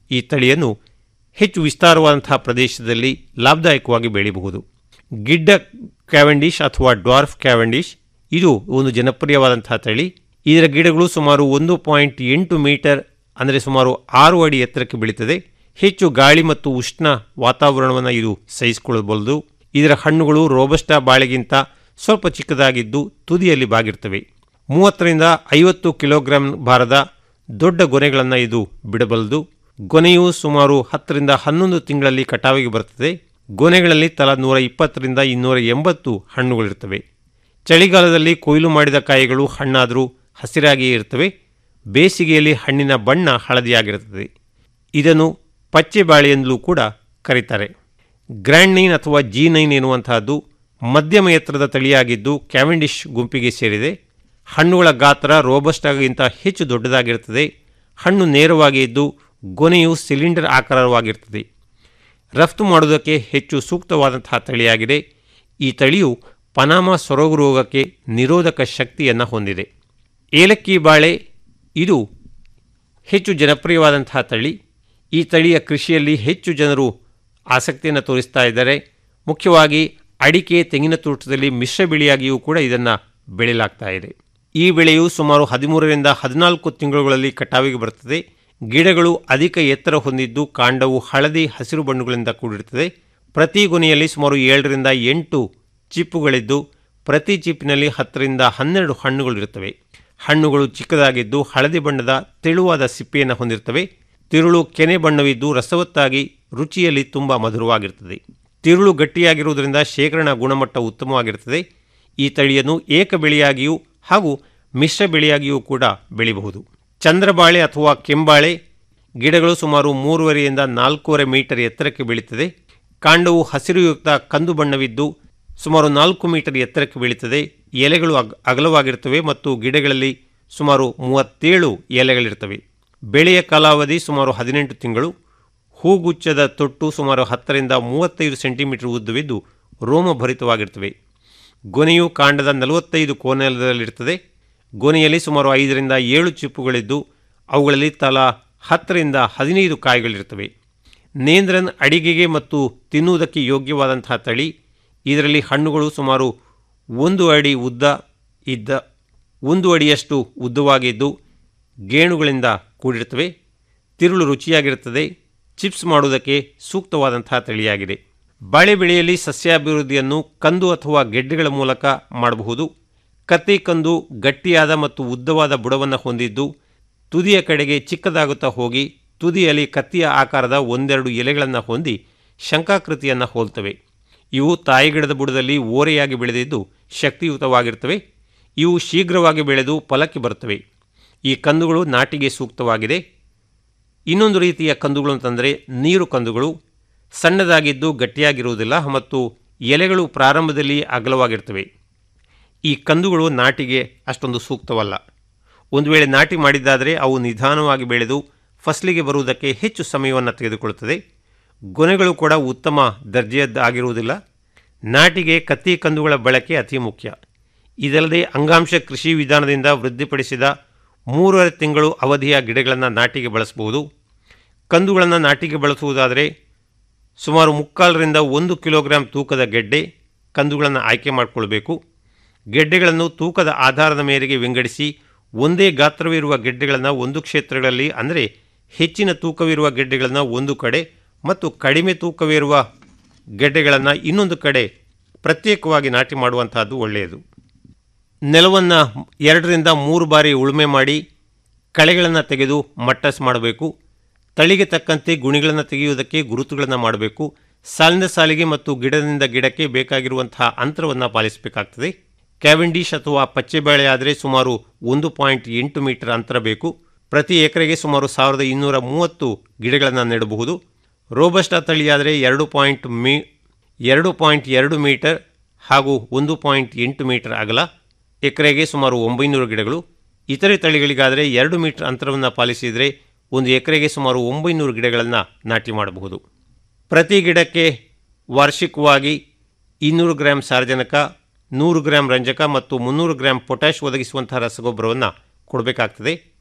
ಈ ತಳಿಯನ್ನು ಹೆಚ್ಚು ವಿಸ್ತಾರವಾದಂತಹ ಪ್ರದೇಶದಲ್ಲಿ ಲಾಭದಾಯಕವಾಗಿ ಬೆಳೆಯಬಹುದು ಗಿಡ್ಡ ಕ್ಯಾವೆಂಡಿಶ್ ಅಥವಾ ಡ್ವಾರ್ಫ್ ಕ್ಯಾವೆಂಡಿಶ್ ಇದು ಒಂದು ಜನಪ್ರಿಯವಾದಂತಹ ತಳಿ ಇದರ ಗಿಡಗಳು ಸುಮಾರು ಒಂದು ಪಾಯಿಂಟ್ ಎಂಟು ಮೀಟರ್ ಅಂದರೆ ಸುಮಾರು ಆರು ಅಡಿ ಎತ್ತರಕ್ಕೆ ಬೆಳೀತದೆ ಹೆಚ್ಚು ಗಾಳಿ ಮತ್ತು ಉಷ್ಣ ವಾತಾವರಣವನ್ನು ಇದು ಸಹಿಸಿಕೊಳ್ಳಬಹುದು ಇದರ ಹಣ್ಣುಗಳು ರೋಬಸ್ಟಾ ಬಾಳೆಗಿಂತ ಸ್ವಲ್ಪ ಚಿಕ್ಕದಾಗಿದ್ದು ತುದಿಯಲ್ಲಿ ಬಾಗಿರ್ತವೆ ಮೂವತ್ತರಿಂದ ಐವತ್ತು ಕಿಲೋಗ್ರಾಂ ಭಾರದ ದೊಡ್ಡ ಗೊನೆಗಳನ್ನು ಇದು ಬಿಡಬಲ್ಲದು ಗೊನೆಯು ಸುಮಾರು ಹತ್ತರಿಂದ ಹನ್ನೊಂದು ತಿಂಗಳಲ್ಲಿ ಕಟಾವಿಗೆ ಬರುತ್ತದೆ ಗೊನೆಗಳಲ್ಲಿ ತಲಾ ನೂರ ಇಪ್ಪತ್ತರಿಂದ ಇನ್ನೂರ ಎಂಬತ್ತು ಹಣ್ಣುಗಳಿರ್ತವೆ ಚಳಿಗಾಲದಲ್ಲಿ ಕೊಯ್ಲು ಮಾಡಿದ ಕಾಯಿಗಳು ಹಣ್ಣಾದರೂ ಹಸಿರಾಗಿಯೇ ಇರ್ತವೆ ಬೇಸಿಗೆಯಲ್ಲಿ ಹಣ್ಣಿನ ಬಣ್ಣ ಹಳದಿಯಾಗಿರುತ್ತದೆ ಇದನ್ನು ಪಚ್ಚೆ ಬಾಳೆ ಎಂದಲೂ ಕೂಡ ಕರೀತಾರೆ ಗ್ರ್ಯಾಂಡ್ ನೈನ್ ಅಥವಾ ಜಿ ನೈನ್ ಎನ್ನುವಂತಹದ್ದು ಮಧ್ಯಮ ಎತ್ತರದ ತಳಿಯಾಗಿದ್ದು ಕ್ಯಾವೆಂಡಿಶ್ ಗುಂಪಿಗೆ ಸೇರಿದೆ ಹಣ್ಣುಗಳ ಗಾತ್ರ ರೋಬಸ್ಟಾಗಿಂತ ಹೆಚ್ಚು ದೊಡ್ಡದಾಗಿರುತ್ತದೆ ಹಣ್ಣು ನೇರವಾಗಿ ಇದ್ದು ಗೊನೆಯು ಸಿಲಿಂಡರ್ ಆಕಾರವಾಗಿರ್ತದೆ ರಫ್ತು ಮಾಡುವುದಕ್ಕೆ ಹೆಚ್ಚು ಸೂಕ್ತವಾದಂತಹ ತಳಿಯಾಗಿದೆ ಈ ತಳಿಯು ಪನಾಮ ಸೊರಗು ರೋಗಕ್ಕೆ ನಿರೋಧಕ ಶಕ್ತಿಯನ್ನು ಹೊಂದಿದೆ ಏಲಕ್ಕಿ ಬಾಳೆ ಇದು ಹೆಚ್ಚು ಜನಪ್ರಿಯವಾದಂತಹ ತಳಿ ಈ ತಳಿಯ ಕೃಷಿಯಲ್ಲಿ ಹೆಚ್ಚು ಜನರು ಆಸಕ್ತಿಯನ್ನು ತೋರಿಸ್ತಾ ಇದ್ದಾರೆ ಮುಖ್ಯವಾಗಿ ಅಡಿಕೆ ತೆಂಗಿನ ತೋಟದಲ್ಲಿ ಮಿಶ್ರ ಬೆಳೆಯಾಗಿಯೂ ಕೂಡ ಇದನ್ನು ಬೆಳೆಯಲಾಗ್ತಾ ಇದೆ ಈ ಬೆಳೆಯು ಸುಮಾರು ಹದಿಮೂರರಿಂದ ಹದಿನಾಲ್ಕು ತಿಂಗಳುಗಳಲ್ಲಿ ಕಟಾವಿಗೆ ಬರುತ್ತದೆ ಗಿಡಗಳು ಅಧಿಕ ಎತ್ತರ ಹೊಂದಿದ್ದು ಕಾಂಡವು ಹಳದಿ ಹಸಿರು ಬಣ್ಣಗಳಿಂದ ಕೂಡಿರುತ್ತದೆ ಪ್ರತಿ ಗೊನೆಯಲ್ಲಿ ಸುಮಾರು ಏಳರಿಂದ ಎಂಟು ಚಿಪ್ಪುಗಳಿದ್ದು ಪ್ರತಿ ಚಿಪ್ಪಿನಲ್ಲಿ ಹತ್ತರಿಂದ ಹನ್ನೆರಡು ಹಣ್ಣುಗಳಿರುತ್ತವೆ ಹಣ್ಣುಗಳು ಚಿಕ್ಕದಾಗಿದ್ದು ಹಳದಿ ಬಣ್ಣದ ತೆಳುವಾದ ಸಿಪ್ಪೆಯನ್ನು ಹೊಂದಿರುತ್ತವೆ ತಿರುಳು ಕೆನೆ ಬಣ್ಣವಿದ್ದು ರಸವತ್ತಾಗಿ ರುಚಿಯಲ್ಲಿ ತುಂಬ ಮಧುರವಾಗಿರುತ್ತದೆ ತಿರುಳು ಗಟ್ಟಿಯಾಗಿರುವುದರಿಂದ ಶೇಖರಣಾ ಗುಣಮಟ್ಟ ಉತ್ತಮವಾಗಿರುತ್ತದೆ ಈ ತಳಿಯನ್ನು ಏಕ ಬೆಳೆಯಾಗಿಯೂ ಹಾಗೂ ಮಿಶ್ರ ಬೆಳೆಯಾಗಿಯೂ ಕೂಡ ಬೆಳೆಯಬಹುದು ಚಂದ್ರಬಾಳೆ ಅಥವಾ ಕೆಂಬಾಳೆ ಗಿಡಗಳು ಸುಮಾರು ಮೂರುವರೆಯಿಂದ ನಾಲ್ಕೂವರೆ ಮೀಟರ್ ಎತ್ತರಕ್ಕೆ ಬೆಳೀತದೆ ಕಾಂಡವು ಹಸಿರುಯುಕ್ತ ಕಂದು ಬಣ್ಣವಿದ್ದು ಸುಮಾರು ನಾಲ್ಕು ಮೀಟರ್ ಎತ್ತರಕ್ಕೆ ಬೆಳೀತದೆ ಎಲೆಗಳು ಅಗ್ ಅಗಲವಾಗಿರ್ತವೆ ಮತ್ತು ಗಿಡಗಳಲ್ಲಿ ಸುಮಾರು ಮೂವತ್ತೇಳು ಎಲೆಗಳಿರ್ತವೆ ಬೆಳೆಯ ಕಾಲಾವಧಿ ಸುಮಾರು ಹದಿನೆಂಟು ತಿಂಗಳು ಹೂಗುಚ್ಛದ ತೊಟ್ಟು ಸುಮಾರು ಹತ್ತರಿಂದ ಮೂವತ್ತೈದು ಸೆಂಟಿಮೀಟರ್ ಉದ್ದವಿದ್ದು ರೋಮಭರಿತವಾಗಿರ್ತವೆ ಗೊನೆಯು ಕಾಂಡದ ನಲವತ್ತೈದು ಕೋನದಲ್ಲಿರ್ತದೆ ಗೊನೆಯಲ್ಲಿ ಸುಮಾರು ಐದರಿಂದ ಏಳು ಚಿಪ್ಪುಗಳಿದ್ದು ಅವುಗಳಲ್ಲಿ ತಲಾ ಹತ್ತರಿಂದ ಹದಿನೈದು ಕಾಯಿಗಳಿರ್ತವೆ ನೇಂದ್ರನ್ ಅಡಿಗೆಗೆ ಮತ್ತು ತಿನ್ನುವುದಕ್ಕೆ ಯೋಗ್ಯವಾದಂತಹ ತಳಿ ಇದರಲ್ಲಿ ಹಣ್ಣುಗಳು ಸುಮಾರು ಒಂದು ಅಡಿ ಉದ್ದ ಇದ್ದ ಒಂದು ಅಡಿಯಷ್ಟು ಉದ್ದವಾಗಿದ್ದು ಗೇಣುಗಳಿಂದ ಕೂಡಿರುತ್ತವೆ ತಿರುಳು ರುಚಿಯಾಗಿರುತ್ತದೆ ಚಿಪ್ಸ್ ಮಾಡುವುದಕ್ಕೆ ಸೂಕ್ತವಾದಂತಹ ತಳಿಯಾಗಿದೆ ಬಾಳೆ ಬೆಳೆಯಲ್ಲಿ ಸಸ್ಯಾಭಿವೃದ್ಧಿಯನ್ನು ಕಂದು ಅಥವಾ ಗೆಡ್ಡೆಗಳ ಮೂಲಕ ಮಾಡಬಹುದು ಕತ್ತಿ ಕಂದು ಗಟ್ಟಿಯಾದ ಮತ್ತು ಉದ್ದವಾದ ಬುಡವನ್ನು ಹೊಂದಿದ್ದು ತುದಿಯ ಕಡೆಗೆ ಚಿಕ್ಕದಾಗುತ್ತಾ ಹೋಗಿ ತುದಿಯಲ್ಲಿ ಕತ್ತಿಯ ಆಕಾರದ ಒಂದೆರಡು ಎಲೆಗಳನ್ನು ಹೊಂದಿ ಶಂಕಾಕೃತಿಯನ್ನು ಹೋಲ್ತವೆ ಇವು ತಾಯಿಗಿಡದ ಬುಡದಲ್ಲಿ ಓರೆಯಾಗಿ ಬೆಳೆದಿದ್ದು ಶಕ್ತಿಯುತವಾಗಿರ್ತವೆ ಇವು ಶೀಘ್ರವಾಗಿ ಬೆಳೆದು ಫಲಕ್ಕೆ ಬರುತ್ತವೆ ಈ ಕಂದುಗಳು ನಾಟಿಗೆ ಸೂಕ್ತವಾಗಿದೆ ಇನ್ನೊಂದು ರೀತಿಯ ಕಂದುಗಳು ಅಂತಂದರೆ ನೀರು ಕಂದುಗಳು ಸಣ್ಣದಾಗಿದ್ದು ಗಟ್ಟಿಯಾಗಿರುವುದಿಲ್ಲ ಮತ್ತು ಎಲೆಗಳು ಪ್ರಾರಂಭದಲ್ಲಿ ಅಗಲವಾಗಿರ್ತವೆ ಈ ಕಂದುಗಳು ನಾಟಿಗೆ ಅಷ್ಟೊಂದು ಸೂಕ್ತವಲ್ಲ ಒಂದು ವೇಳೆ ನಾಟಿ ಮಾಡಿದ್ದಾದರೆ ಅವು ನಿಧಾನವಾಗಿ ಬೆಳೆದು ಫಸಲಿಗೆ ಬರುವುದಕ್ಕೆ ಹೆಚ್ಚು ಸಮಯವನ್ನು ತೆಗೆದುಕೊಳ್ಳುತ್ತದೆ ಗೊನೆಗಳು ಕೂಡ ಉತ್ತಮ ದರ್ಜೆಯದ್ದಾಗಿರುವುದಿಲ್ಲ ನಾಟಿಗೆ ಕತ್ತಿ ಕಂದುಗಳ ಬಳಕೆ ಅತಿ ಮುಖ್ಯ ಇದಲ್ಲದೆ ಅಂಗಾಂಶ ಕೃಷಿ ವಿಧಾನದಿಂದ ವೃದ್ಧಿಪಡಿಸಿದ ಮೂರುವರೆ ತಿಂಗಳು ಅವಧಿಯ ಗಿಡಗಳನ್ನು ನಾಟಿಗೆ ಬಳಸಬಹುದು ಕಂದುಗಳನ್ನು ನಾಟಿಗೆ ಬಳಸುವುದಾದರೆ ಸುಮಾರು ಮುಕ್ಕಾಲರಿಂದ ಒಂದು ಕಿಲೋಗ್ರಾಂ ತೂಕದ ಗೆಡ್ಡೆ ಕಂದುಗಳನ್ನು ಆಯ್ಕೆ ಮಾಡಿಕೊಳ್ಬೇಕು ಗೆಡ್ಡೆಗಳನ್ನು ತೂಕದ ಆಧಾರದ ಮೇರೆಗೆ ವಿಂಗಡಿಸಿ ಒಂದೇ ಗಾತ್ರವಿರುವ ಗೆಡ್ಡೆಗಳನ್ನು ಒಂದು ಕ್ಷೇತ್ರಗಳಲ್ಲಿ ಅಂದರೆ ಹೆಚ್ಚಿನ ತೂಕವಿರುವ ಗೆಡ್ಡೆಗಳನ್ನು ಒಂದು ಕಡೆ ಮತ್ತು ಕಡಿಮೆ ತೂಕವಿರುವ ಗೆಡ್ಡೆಗಳನ್ನು ಇನ್ನೊಂದು ಕಡೆ ಪ್ರತ್ಯೇಕವಾಗಿ ನಾಟಿ ಮಾಡುವಂತಹದ್ದು ಒಳ್ಳೆಯದು ನೆಲವನ್ನು ಎರಡರಿಂದ ಮೂರು ಬಾರಿ ಉಳುಮೆ ಮಾಡಿ ಕಳೆಗಳನ್ನು ತೆಗೆದು ಮಟ್ಟಸ್ ಮಾಡಬೇಕು ತಳಿಗೆ ತಕ್ಕಂತೆ ಗುಣಿಗಳನ್ನು ತೆಗೆಯುವುದಕ್ಕೆ ಗುರುತುಗಳನ್ನು ಮಾಡಬೇಕು ಸಾಲಿನ ಸಾಲಿಗೆ ಮತ್ತು ಗಿಡದಿಂದ ಗಿಡಕ್ಕೆ ಬೇಕಾಗಿರುವಂತಹ ಅಂತರವನ್ನು ಪಾಲಿಸಬೇಕಾಗ್ತದೆ ಕ್ಯಾವೆಂಡಿಶ್ ಅಥವಾ ಪಚ್ಚೆಬೇಳೆ ಆದರೆ ಸುಮಾರು ಒಂದು ಪಾಯಿಂಟ್ ಎಂಟು ಮೀಟರ್ ಅಂತರ ಬೇಕು ಪ್ರತಿ ಎಕರೆಗೆ ಸುಮಾರು ಸಾವಿರದ ಇನ್ನೂರ ಮೂವತ್ತು ಗಿಡಗಳನ್ನು ನೆಡಬಹುದು ರೋಬಸ್ಟಾ ತಳಿಯಾದರೆ ಎರಡು ಪಾಯಿಂಟ್ ಮೀ ಎರಡು ಪಾಯಿಂಟ್ ಎರಡು ಮೀಟರ್ ಹಾಗೂ ಒಂದು ಪಾಯಿಂಟ್ ಎಂಟು ಮೀಟರ್ ಅಗಲ ಎಕರೆಗೆ ಸುಮಾರು ಒಂಬೈನೂರು ಗಿಡಗಳು ಇತರೆ ತಳಿಗಳಿಗಾದರೆ ಎರಡು ಮೀಟರ್ ಅಂತರವನ್ನು ಪಾಲಿಸಿದರೆ ಒಂದು ಎಕರೆಗೆ ಸುಮಾರು ಒಂಬೈನೂರು ಗಿಡಗಳನ್ನು ನಾಟಿ ಮಾಡಬಹುದು ಪ್ರತಿ ಗಿಡಕ್ಕೆ ವಾರ್ಷಿಕವಾಗಿ ಇನ್ನೂರು ಗ್ರಾಂ ಸಾರಜನಕ ನೂರು ಗ್ರಾಂ ರಂಜಕ ಮತ್ತು ಮುನ್ನೂರು ಗ್ರಾಂ ಪೊಟ್ಯಾಷ್ ಒದಗಿಸುವಂತಹ ರಸಗೊಬ್ಬರವನ್ನು ಕೊಡಬೇಕಾಗ್ತದೆ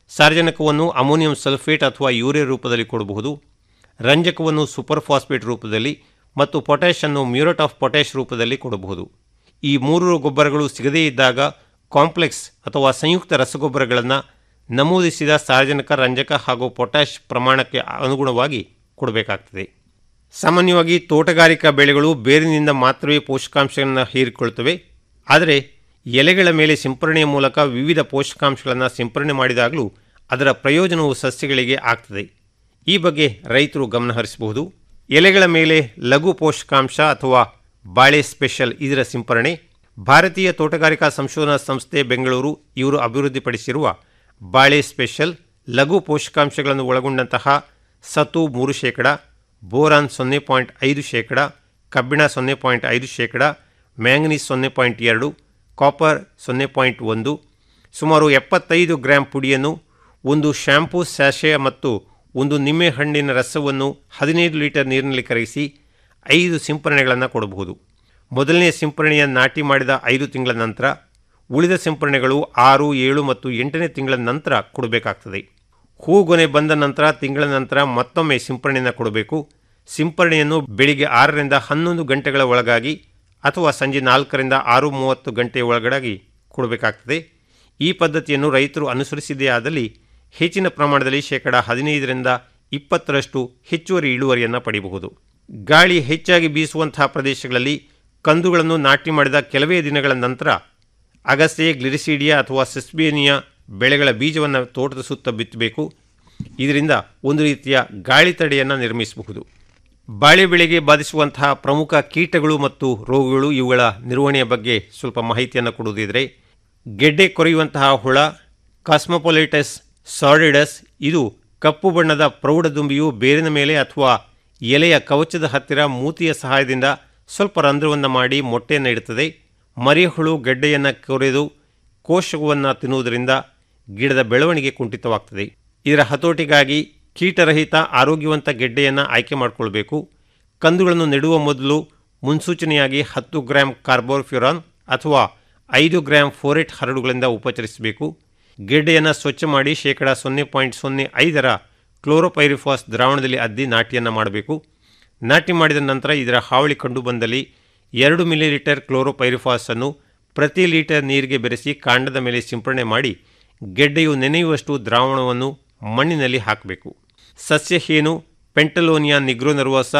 ಸಾರ್ವಜನಿಕವನ್ನು ಅಮೋನಿಯಂ ಸಲ್ಫೇಟ್ ಅಥವಾ ಯೂರಿಯಾ ರೂಪದಲ್ಲಿ ಕೊಡಬಹುದು ರಂಜಕವನ್ನು ಸೂಪರ್ ಫಾಸ್ಫೇಟ್ ರೂಪದಲ್ಲಿ ಮತ್ತು ಪೊಟ್ಯಾಷ್ ಅನ್ನು ಮ್ಯೂರೇಟ್ ಆಫ್ ಪೊಟ್ಯಾಷ್ ರೂಪದಲ್ಲಿ ಕೊಡಬಹುದು ಈ ಮೂರು ಗೊಬ್ಬರಗಳು ಸಿಗದೇ ಇದ್ದಾಗ ಕಾಂಪ್ಲೆಕ್ಸ್ ಅಥವಾ ಸಂಯುಕ್ತ ರಸಗೊಬ್ಬರಗಳನ್ನು ನಮೂದಿಸಿದ ಸಾರ್ವಜನಿಕ ರಂಜಕ ಹಾಗೂ ಪೊಟ್ಯಾಷ್ ಪ್ರಮಾಣಕ್ಕೆ ಅನುಗುಣವಾಗಿ ಕೊಡಬೇಕಾಗ್ತದೆ ಸಾಮಾನ್ಯವಾಗಿ ತೋಟಗಾರಿಕಾ ಬೆಳೆಗಳು ಬೇರಿನಿಂದ ಮಾತ್ರವೇ ಪೋಷಕಾಂಶಗಳನ್ನು ಹೀರಿಕೊಳ್ತವೆ ಆದರೆ ಎಲೆಗಳ ಮೇಲೆ ಸಿಂಪರಣೆಯ ಮೂಲಕ ವಿವಿಧ ಪೋಷಕಾಂಶಗಳನ್ನು ಸಿಂಪರಣೆ ಮಾಡಿದಾಗಲೂ ಅದರ ಪ್ರಯೋಜನವು ಸಸ್ಯಗಳಿಗೆ ಆಗ್ತದೆ ಈ ಬಗ್ಗೆ ರೈತರು ಗಮನಹರಿಸಬಹುದು ಎಲೆಗಳ ಮೇಲೆ ಲಘು ಪೋಷಕಾಂಶ ಅಥವಾ ಬಾಳೆ ಸ್ಪೆಷಲ್ ಇದರ ಸಿಂಪರಣೆ ಭಾರತೀಯ ತೋಟಗಾರಿಕಾ ಸಂಶೋಧನಾ ಸಂಸ್ಥೆ ಬೆಂಗಳೂರು ಇವರು ಅಭಿವೃದ್ಧಿಪಡಿಸಿರುವ ಬಾಳೆ ಸ್ಪೆಷಲ್ ಲಘು ಪೋಷಕಾಂಶಗಳನ್ನು ಒಳಗೊಂಡಂತಹ ಸತು ಮೂರು ಶೇಕಡ ಬೋರಾನ್ ಸೊನ್ನೆ ಪಾಯಿಂಟ್ ಐದು ಶೇಕಡ ಕಬ್ಬಿಣ ಸೊನ್ನೆ ಪಾಯಿಂಟ್ ಐದು ಶೇಕಡ ಮ್ಯಾಂಗನೀಸ್ ಸೊನ್ನೆ ಪಾಯಿಂಟ್ ಎರಡು ಕಾಪರ್ ಸೊನ್ನೆ ಪಾಯಿಂಟ್ ಒಂದು ಸುಮಾರು ಎಪ್ಪತ್ತೈದು ಗ್ರಾಂ ಪುಡಿಯನ್ನು ಒಂದು ಶ್ಯಾಂಪೂ ಸ್ಯಾಶೆ ಮತ್ತು ಒಂದು ನಿಂಬೆಹಣ್ಣಿನ ರಸವನ್ನು ಹದಿನೈದು ಲೀಟರ್ ನೀರಿನಲ್ಲಿ ಕರಗಿಸಿ ಐದು ಸಿಂಪರಣೆಗಳನ್ನು ಕೊಡಬಹುದು ಮೊದಲನೇ ಸಿಂಪರಣೆಯ ನಾಟಿ ಮಾಡಿದ ಐದು ತಿಂಗಳ ನಂತರ ಉಳಿದ ಸಿಂಪರಣೆಗಳು ಆರು ಏಳು ಮತ್ತು ಎಂಟನೇ ತಿಂಗಳ ನಂತರ ಕೊಡಬೇಕಾಗ್ತದೆ ಹೂಗೊನೆ ಬಂದ ನಂತರ ತಿಂಗಳ ನಂತರ ಮತ್ತೊಮ್ಮೆ ಸಿಂಪರಣೆಯನ್ನು ಕೊಡಬೇಕು ಸಿಂಪರಣೆಯನ್ನು ಬೆಳಿಗ್ಗೆ ಆರರಿಂದ ಹನ್ನೊಂದು ಗಂಟೆಗಳ ಒಳಗಾಗಿ ಅಥವಾ ಸಂಜೆ ನಾಲ್ಕರಿಂದ ಆರು ಮೂವತ್ತು ಗಂಟೆಯ ಒಳಗಡೆ ಕೊಡಬೇಕಾಗ್ತದೆ ಈ ಪದ್ಧತಿಯನ್ನು ರೈತರು ಅನುಸರಿಸಿದೇ ಆದಲ್ಲಿ ಹೆಚ್ಚಿನ ಪ್ರಮಾಣದಲ್ಲಿ ಶೇಕಡ ಹದಿನೈದರಿಂದ ಇಪ್ಪತ್ತರಷ್ಟು ಹೆಚ್ಚುವರಿ ಇಳುವರಿಯನ್ನು ಪಡೆಯಬಹುದು ಗಾಳಿ ಹೆಚ್ಚಾಗಿ ಬೀಸುವಂತಹ ಪ್ರದೇಶಗಳಲ್ಲಿ ಕಂದುಗಳನ್ನು ನಾಟಿ ಮಾಡಿದ ಕೆಲವೇ ದಿನಗಳ ನಂತರ ಅಗಸೆ ಗ್ಲಿರಿಸಿಡಿಯಾ ಅಥವಾ ಸಿಸ್ಬೇನಿಯಾ ಬೆಳೆಗಳ ಬೀಜವನ್ನು ತೋಟದ ಸುತ್ತ ಬಿತ್ತಬೇಕು ಇದರಿಂದ ಒಂದು ರೀತಿಯ ಗಾಳಿ ತಡೆಯನ್ನು ನಿರ್ಮಿಸಬಹುದು ಬಾಳೆ ಬೆಳೆಗೆ ಬಾಧಿಸುವಂತಹ ಪ್ರಮುಖ ಕೀಟಗಳು ಮತ್ತು ರೋಗಗಳು ಇವುಗಳ ನಿರ್ವಹಣೆಯ ಬಗ್ಗೆ ಸ್ವಲ್ಪ ಮಾಹಿತಿಯನ್ನು ಕೊಡುವುದಿದ್ರೆ ಗೆಡ್ಡೆ ಕೊರೆಯುವಂತಹ ಹುಳ ಕಾಸ್ಮೊಪೊಲಿಟಸ್ ಸಾರಿಡಸ್ ಇದು ಕಪ್ಪು ಬಣ್ಣದ ಪ್ರೌಢದುಂಬಿಯು ಬೇರಿನ ಮೇಲೆ ಅಥವಾ ಎಲೆಯ ಕವಚದ ಹತ್ತಿರ ಮೂತಿಯ ಸಹಾಯದಿಂದ ಸ್ವಲ್ಪ ರಂಧ್ರವನ್ನು ಮಾಡಿ ಮೊಟ್ಟೆಯನ್ನು ಇಡುತ್ತದೆ ಮರಿಹುಳು ಗೆಡ್ಡೆಯನ್ನು ಕೊರೆದು ಕೋಶವನ್ನು ತಿನ್ನುವುದರಿಂದ ಗಿಡದ ಬೆಳವಣಿಗೆ ಕುಂಠಿತವಾಗ್ತದೆ ಇದರ ಹತೋಟಿಗಾಗಿ ಕೀಟರಹಿತ ಆರೋಗ್ಯವಂತ ಗೆಡ್ಡೆಯನ್ನು ಆಯ್ಕೆ ಮಾಡಿಕೊಳ್ಬೇಕು ಕಂದುಗಳನ್ನು ನೆಡುವ ಮೊದಲು ಮುನ್ಸೂಚನೆಯಾಗಿ ಹತ್ತು ಗ್ರಾಂ ಕಾರ್ಬೋಫ್ಯುರಾನ್ ಅಥವಾ ಐದು ಗ್ರಾಂ ಫೋರೆಟ್ ಹರಡುಗಳಿಂದ ಉಪಚರಿಸಬೇಕು ಗೆಡ್ಡೆಯನ್ನು ಸ್ವಚ್ಛ ಮಾಡಿ ಶೇಕಡ ಸೊನ್ನೆ ಪಾಯಿಂಟ್ ಸೊನ್ನೆ ಐದರ ಕ್ಲೋರೋಪೈರಿಫಾಸ್ ದ್ರಾವಣದಲ್ಲಿ ಅದ್ದಿ ನಾಟಿಯನ್ನು ಮಾಡಬೇಕು ನಾಟಿ ಮಾಡಿದ ನಂತರ ಇದರ ಹಾವಳಿ ಕಂಡು ಬಂದಲ್ಲಿ ಎರಡು ಮಿಲಿಲೀಟರ್ ಕ್ಲೋರೋಪೈರಿಫಾಸನ್ನು ಪ್ರತಿ ಲೀಟರ್ ನೀರಿಗೆ ಬೆರೆಸಿ ಕಾಂಡದ ಮೇಲೆ ಸಿಂಪರಣೆ ಮಾಡಿ ಗೆಡ್ಡೆಯು ನೆನೆಯುವಷ್ಟು ದ್ರಾವಣವನ್ನು ಮಣ್ಣಿನಲ್ಲಿ ಹಾಕಬೇಕು ಸಸ್ಯ ಹೇನು ಪೆಂಟಲೋನಿಯಾ ನಿಗ್ರೋನರ್ವಸ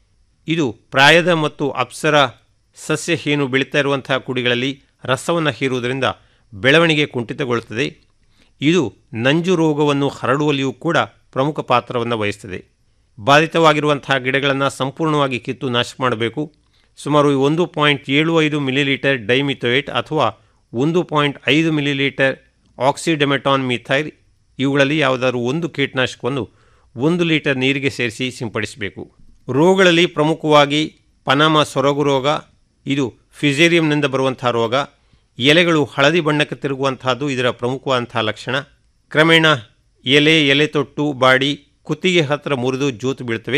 ಇದು ಪ್ರಾಯದ ಮತ್ತು ಅಪ್ಸರ ಸಸ್ಯ ಹೇನು ಬೆಳೀತಾ ಇರುವಂತಹ ಕುಡಿಗಳಲ್ಲಿ ರಸವನ್ನು ಹೀರುವುದರಿಂದ ಬೆಳವಣಿಗೆ ಕುಂಠಿತಗೊಳ್ಳುತ್ತದೆ ಇದು ನಂಜು ರೋಗವನ್ನು ಹರಡುವಲ್ಲಿಯೂ ಕೂಡ ಪ್ರಮುಖ ಪಾತ್ರವನ್ನು ವಹಿಸ್ತದೆ ಬಾಧಿತವಾಗಿರುವಂತಹ ಗಿಡಗಳನ್ನು ಸಂಪೂರ್ಣವಾಗಿ ಕಿತ್ತು ನಾಶ ಮಾಡಬೇಕು ಸುಮಾರು ಒಂದು ಪಾಯಿಂಟ್ ಏಳು ಐದು ಮಿಲಿಲೀಟರ್ ಡೈಮಿಥೋಯೇಟ್ ಅಥವಾ ಒಂದು ಪಾಯಿಂಟ್ ಐದು ಮಿಲಿಲೀಟರ್ ಆಕ್ಸಿಡೆಮೆಟಾನ್ ಮಿಥೈಲ್ ಇವುಗಳಲ್ಲಿ ಯಾವುದಾದ್ರೂ ಒಂದು ಕೀಟನಾಶಕವನ್ನು ಒಂದು ಲೀಟರ್ ನೀರಿಗೆ ಸೇರಿಸಿ ಸಿಂಪಡಿಸಬೇಕು ರೋಗಗಳಲ್ಲಿ ಪ್ರಮುಖವಾಗಿ ಪನಾಮ ಸೊರಗು ರೋಗ ಇದು ಫಿಸೇರಿಯಂನಿಂದ ಬರುವಂತಹ ರೋಗ ಎಲೆಗಳು ಹಳದಿ ಬಣ್ಣಕ್ಕೆ ತಿರುಗುವಂತಹದ್ದು ಇದರ ಪ್ರಮುಖವಾದಂತಹ ಲಕ್ಷಣ ಕ್ರಮೇಣ ಎಲೆ ಎಲೆ ತೊಟ್ಟು ಬಾಡಿ ಕುತ್ತಿಗೆ ಹತ್ತಿರ ಮುರಿದು ಜೋತು ಬೀಳ್ತವೆ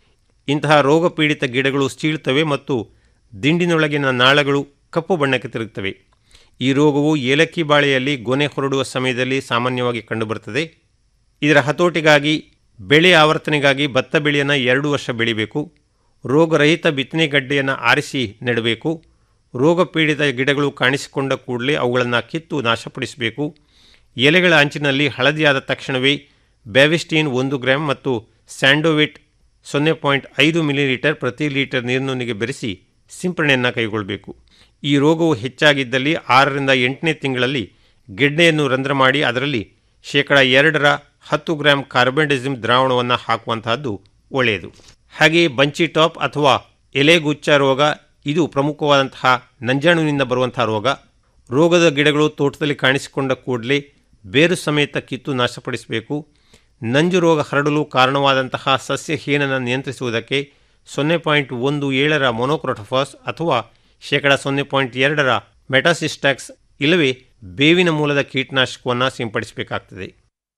ಇಂತಹ ರೋಗ ಪೀಡಿತ ಗಿಡಗಳು ಸೀಳ್ತವೆ ಮತ್ತು ದಿಂಡಿನೊಳಗಿನ ನಾಳಗಳು ಕಪ್ಪು ಬಣ್ಣಕ್ಕೆ ತಿರುಗುತ್ತವೆ ಈ ರೋಗವು ಏಲಕ್ಕಿ ಬಾಳೆಯಲ್ಲಿ ಗೊನೆ ಹೊರಡುವ ಸಮಯದಲ್ಲಿ ಸಾಮಾನ್ಯವಾಗಿ ಕಂಡುಬರುತ್ತದೆ ಇದರ ಹತೋಟಿಗಾಗಿ ಬೆಳೆ ಆವರ್ತನೆಗಾಗಿ ಭತ್ತ ಬೆಳೆಯನ್ನು ಎರಡು ವರ್ಷ ಬೆಳಿಬೇಕು ರೋಗರಹಿತ ಬಿತ್ತನೆ ಗಡ್ಡೆಯನ್ನು ಆರಿಸಿ ನೆಡಬೇಕು ರೋಗ ಪೀಡಿತ ಗಿಡಗಳು ಕಾಣಿಸಿಕೊಂಡ ಕೂಡಲೇ ಅವುಗಳನ್ನು ಕಿತ್ತು ನಾಶಪಡಿಸಬೇಕು ಎಲೆಗಳ ಅಂಚಿನಲ್ಲಿ ಹಳದಿಯಾದ ತಕ್ಷಣವೇ ಬ್ಯಾವಿಸ್ಟೀನ್ ಒಂದು ಗ್ರಾಂ ಮತ್ತು ಸ್ಯಾಂಡೋವಿಟ್ ಸೊನ್ನೆ ಪಾಯಿಂಟ್ ಐದು ಮಿಲಿಲೀಟರ್ ಪ್ರತಿ ಲೀಟರ್ ನೀರಿನೊಂದಿಗೆ ಬೆರೆಸಿ ಸಿಂಪರಣೆಯನ್ನು ಕೈಗೊಳ್ಳಬೇಕು ಈ ರೋಗವು ಹೆಚ್ಚಾಗಿದ್ದಲ್ಲಿ ಆರರಿಂದ ಎಂಟನೇ ತಿಂಗಳಲ್ಲಿ ಗೆಡ್ಡೆಯನ್ನು ರಂಧ್ರ ಮಾಡಿ ಅದರಲ್ಲಿ ಶೇಕಡ ಎರಡರ ಹತ್ತು ಗ್ರಾಂ ಕಾರ್ಬೆಂಡಿಸಿಮ್ ದ್ರಾವಣವನ್ನು ಹಾಕುವಂತಹದ್ದು ಒಳ್ಳೆಯದು ಹಾಗೆಯೇ ಬಂಚಿ ಟಾಪ್ ಅಥವಾ ಎಲೆಗುಚ್ಚ ರೋಗ ಇದು ಪ್ರಮುಖವಾದಂತಹ ನಂಜಾಣುವಿನಿಂದ ಬರುವಂತಹ ರೋಗ ರೋಗದ ಗಿಡಗಳು ತೋಟದಲ್ಲಿ ಕಾಣಿಸಿಕೊಂಡ ಕೂಡಲೇ ಬೇರು ಸಮೇತ ಕಿತ್ತು ನಾಶಪಡಿಸಬೇಕು ನಂಜು ರೋಗ ಹರಡಲು ಕಾರಣವಾದಂತಹ ಸಸ್ಯ ಹೀನನ್ನು ನಿಯಂತ್ರಿಸುವುದಕ್ಕೆ ಸೊನ್ನೆ ಪಾಯಿಂಟ್ ಒಂದು ಏಳರ ಮೊನೋಕ್ರೋಟೋಫಾಸ್ ಅಥವಾ ಶೇಕಡ ಸೊನ್ನೆ ಪಾಯಿಂಟ್ ಎರಡರ ಮೆಟಾಸಿಸ್ಟ್ಯಾಕ್ಸ್ ಇಲ್ಲವೇ ಬೇವಿನ ಮೂಲದ ಕೀಟನಾಶಕವನ್ನು ಸಿಂಪಡಿಸಬೇಕಾಗ್ತದೆ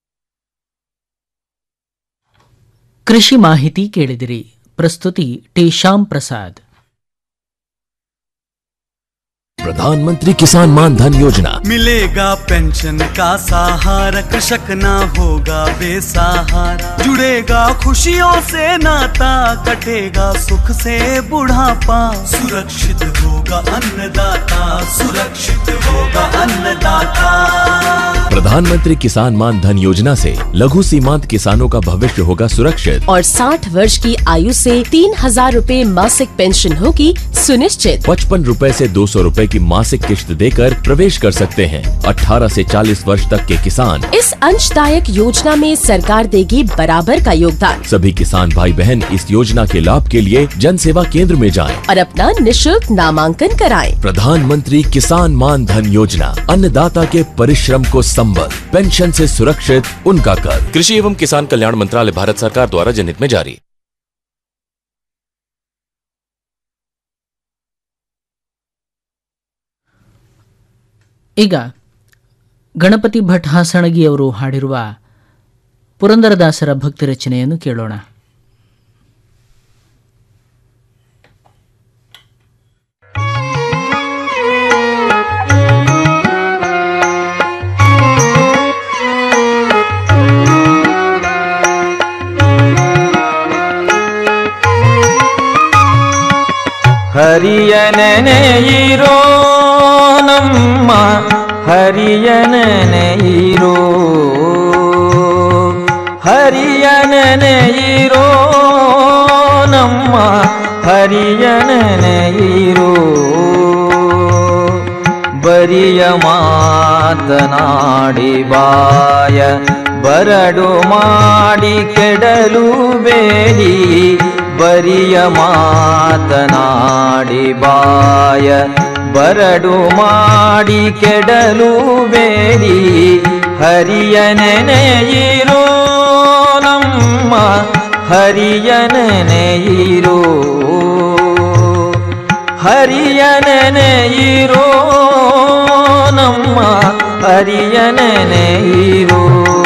ಕೃಷಿ ಮಾಹಿತಿ ಕೇಳಿದಿರಿ ಪ್ರಸ್ತುತಿ ಟಿ ಶ್ಯಾಮ್ ಪ್ರಸಾದ್ प्रधानमंत्री किसान मान धन योजना मिलेगा पेंशन का सहारा कृषक ना होगा बेसहारा जुड़ेगा खुशियों से नाता कटेगा सुख से बुढ़ापा सुरक्षित होगा अन्नदाता सुरक्षित होगा अन्नदाता प्रधानमंत्री किसान मान धन योजना से लघु सीमांत किसानों का भविष्य होगा सुरक्षित और 60 वर्ष की आयु से तीन हजार रूपए मासिक पेंशन होगी सुनिश्चित पचपन रूपए से दो सौ रूपए की मासिक किश्त देकर प्रवेश कर सकते हैं 18 से 40 वर्ष तक के किसान इस अंशदायक योजना में सरकार देगी बराबर का योगदान सभी किसान भाई बहन इस योजना के लाभ के लिए जन सेवा केंद्र में जाएं। और अपना निशुल्क नामांकन कराएं। प्रधानमंत्री किसान मान धन योजना अन्नदाता के परिश्रम को संबल पेंशन से सुरक्षित उनका कर कृषि एवं किसान कल्याण मंत्रालय भारत सरकार द्वारा जनहित में जारी ಈಗ ಗಣಪತಿ ಭಟ್ ಹಾಸಣಗಿ ಅವರು ಹಾಡಿರುವ ಪುರಂದರದಾಸರ ಭಕ್ತಿ ರಚನೆಯನ್ನು ಕೇಳೋಣ ಹರಿಯ ನೆನೆಯಿರೋ ನಮ್ಮ ಹರಿಯ ನೆನೆಯಿರೋ ಹರಿಯ ನೆನೆಯಿರೋ ನಮ್ಮ ಹರಿಯ ನೆನೆಯಿರೋ ಬರಿಯ ಮಾತನಾಡಿ ಬಾಯ ಬರಡು ಮಾಡಿ ಕೆಡಲು ಬೇಡಿ ಬರಿಯ ಮಾತನಾಡಿ ಬಾಯ ಬರಡು ಮಾಡಿ ಕೆಡಲು ಬೇಡಿ ಹರಿಯ ನೆನೆಯಿರೋ ನಮ್ಮ ಹರಿಯ ನೆನೆಯಿರೋ ಹರಿಯ ನೆನೆಯಿರೋ ನಮ್ಮ ಹರಿಯ ನೆನೆಯಿರೋ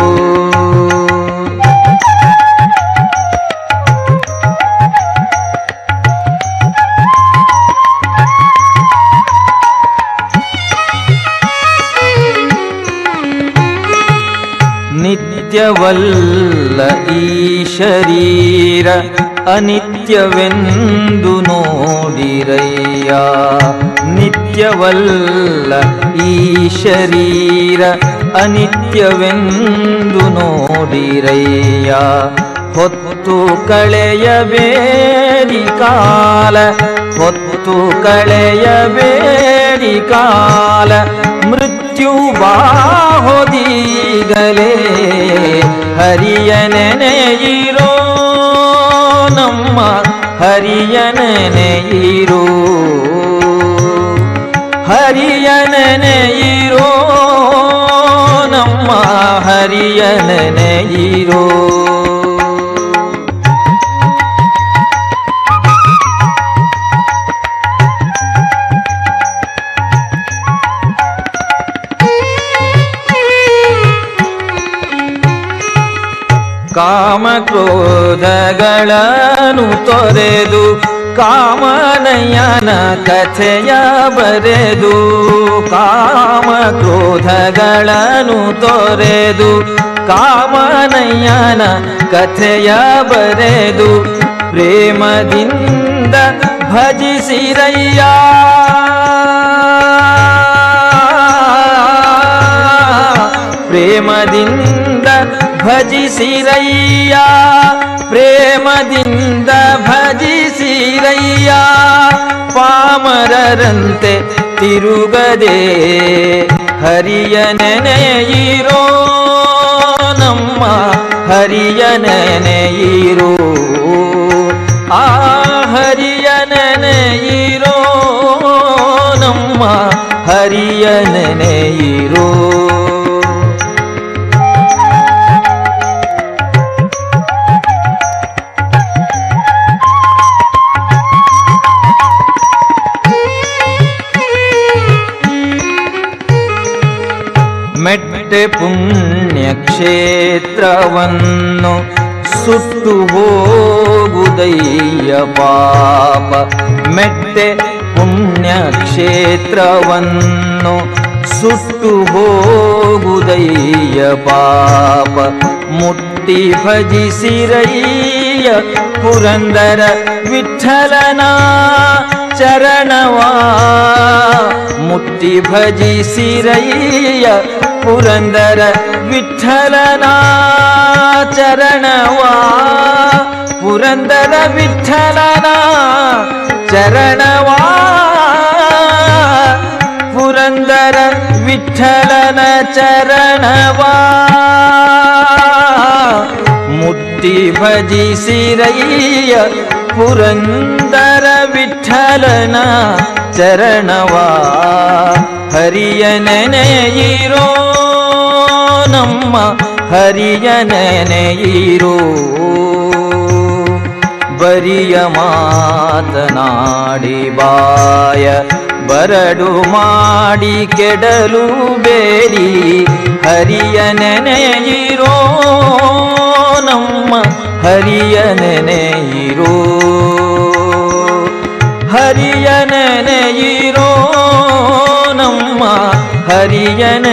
ನಿತ್ಯವಲ್ಲ ಈ ಶರೀರ ಅನಿತ್ಯವೆಂದು ನೋಡಿರಯ್ಯ ನಿತ್ಯವಲ್ಲ ಈ ಶರೀರ ಅನಿತ್ಯವೆಂದು ನೋಡಿರಯ್ಯ ಹೊತ್ತು ಕಳೆಯಬೇಡಿ ಕಾಲ ಹೊತ್ತು ಕಳೆಯಬೇಡಿ ಕಾಲ ಮೃತ್ಯು ಬಾಹೋದೀಗಲೇ ಹರಿಯ ನೆನೆಯಿರೋ ನಮ್ಮ ಹರಿಯ ನೆನೆಯಿರೋ ಹರಿಯ ನೆನೆಯಿರೋ ನಮ್ಮ ಹರಿಯ ನೆನೆಯಿರೋ ಕಾಮಕ್ರೋಧಗಳನ್ನು ತೊರೆದು ಕಾಮನಯನ ಕಥೆಯ ಬರೆದು ಕಾಮಕ್ರೋಧಗಳನ್ನು ತೊರೆದು ಕಾಮನಯನ ಕಥೆಯ ಬರೆದು ಪ್ರೇಮದಿಂದ ಭಜಿಸಿರಯ್ಯ ಪ್ರೇಮದಿಂದ ಭಜಿಸಿರಯ್ಯ ಪ್ರೇಮದಿಂದ ಭಜಿಸಿರಯ್ಯ ಪಾಮರರಂತೆ ತಿರುಗದೆ ಹರಿಯ ನೆನೆಯಿರೋ ನಮ್ಮ ಹರಿಯ ನೆನೆಯಿರೋ ಆ ಹರಿಯ ನೆನೆಯಿರೋ ನಮ್ಮ ಹರಿಯ ನೆನೆಯಿರೋ ಮೆಟ್ಟೆ ಪುಣ್ಯ ಕ್ಷೇತ್ರವನ್ನು ಸುಟ್ಟು ಹೋಗುದಯ್ಯ ಪಾಪ ಮೆಟ್ಟೆ ಪುಣ್ಯಕ್ಷೇತ್ರವನ್ನು ಸುಟ್ಟು ಹೋಗುದಯ್ಯ ಪಾಪ ಮುಟ್ಟಿ ಭಜಿಸಿರಯ್ಯ ಪುರಂದರ ವಿಠಲನ ಚರಣವಾ ಮುಟ್ಟಿ ಭಜಿಸಿರಯ್ಯ ಪುರಂದರ ವಿಠಲನ ಚರಣವಾ ಪುರಂದರ ವಿಠಲನ ಚರಣವಾ ಪುರಂದರ ವಿಠಲನ ಚರಣವಾ ಮುಟ್ಟಿ ಭಜಿಸಿರಯ್ಯ ಪುರಂದರ ವಿಠಲನ ಚರಣವಾ ಹರಿಯ ನೆನೆಯಿರೋ ನಮ್ಮ ಹರಿಯ ನೆನೆಯಿರೋ ಬರಿಯ ಮಾತನಾಡಿ ಬಾಯ ಬರಡು ಮಾಡಿ ಕೆಡಲು ಬೇಡಿ ಹರಿಯ ನೆನೆಯಿರೋ ನಮ್ಮ ಹರಿಯ ನೆನೆಯಿರೋ ಹರಿಯ ನೆನೆಯಿರೋ ನಮ್ಮ ಹರಿಯ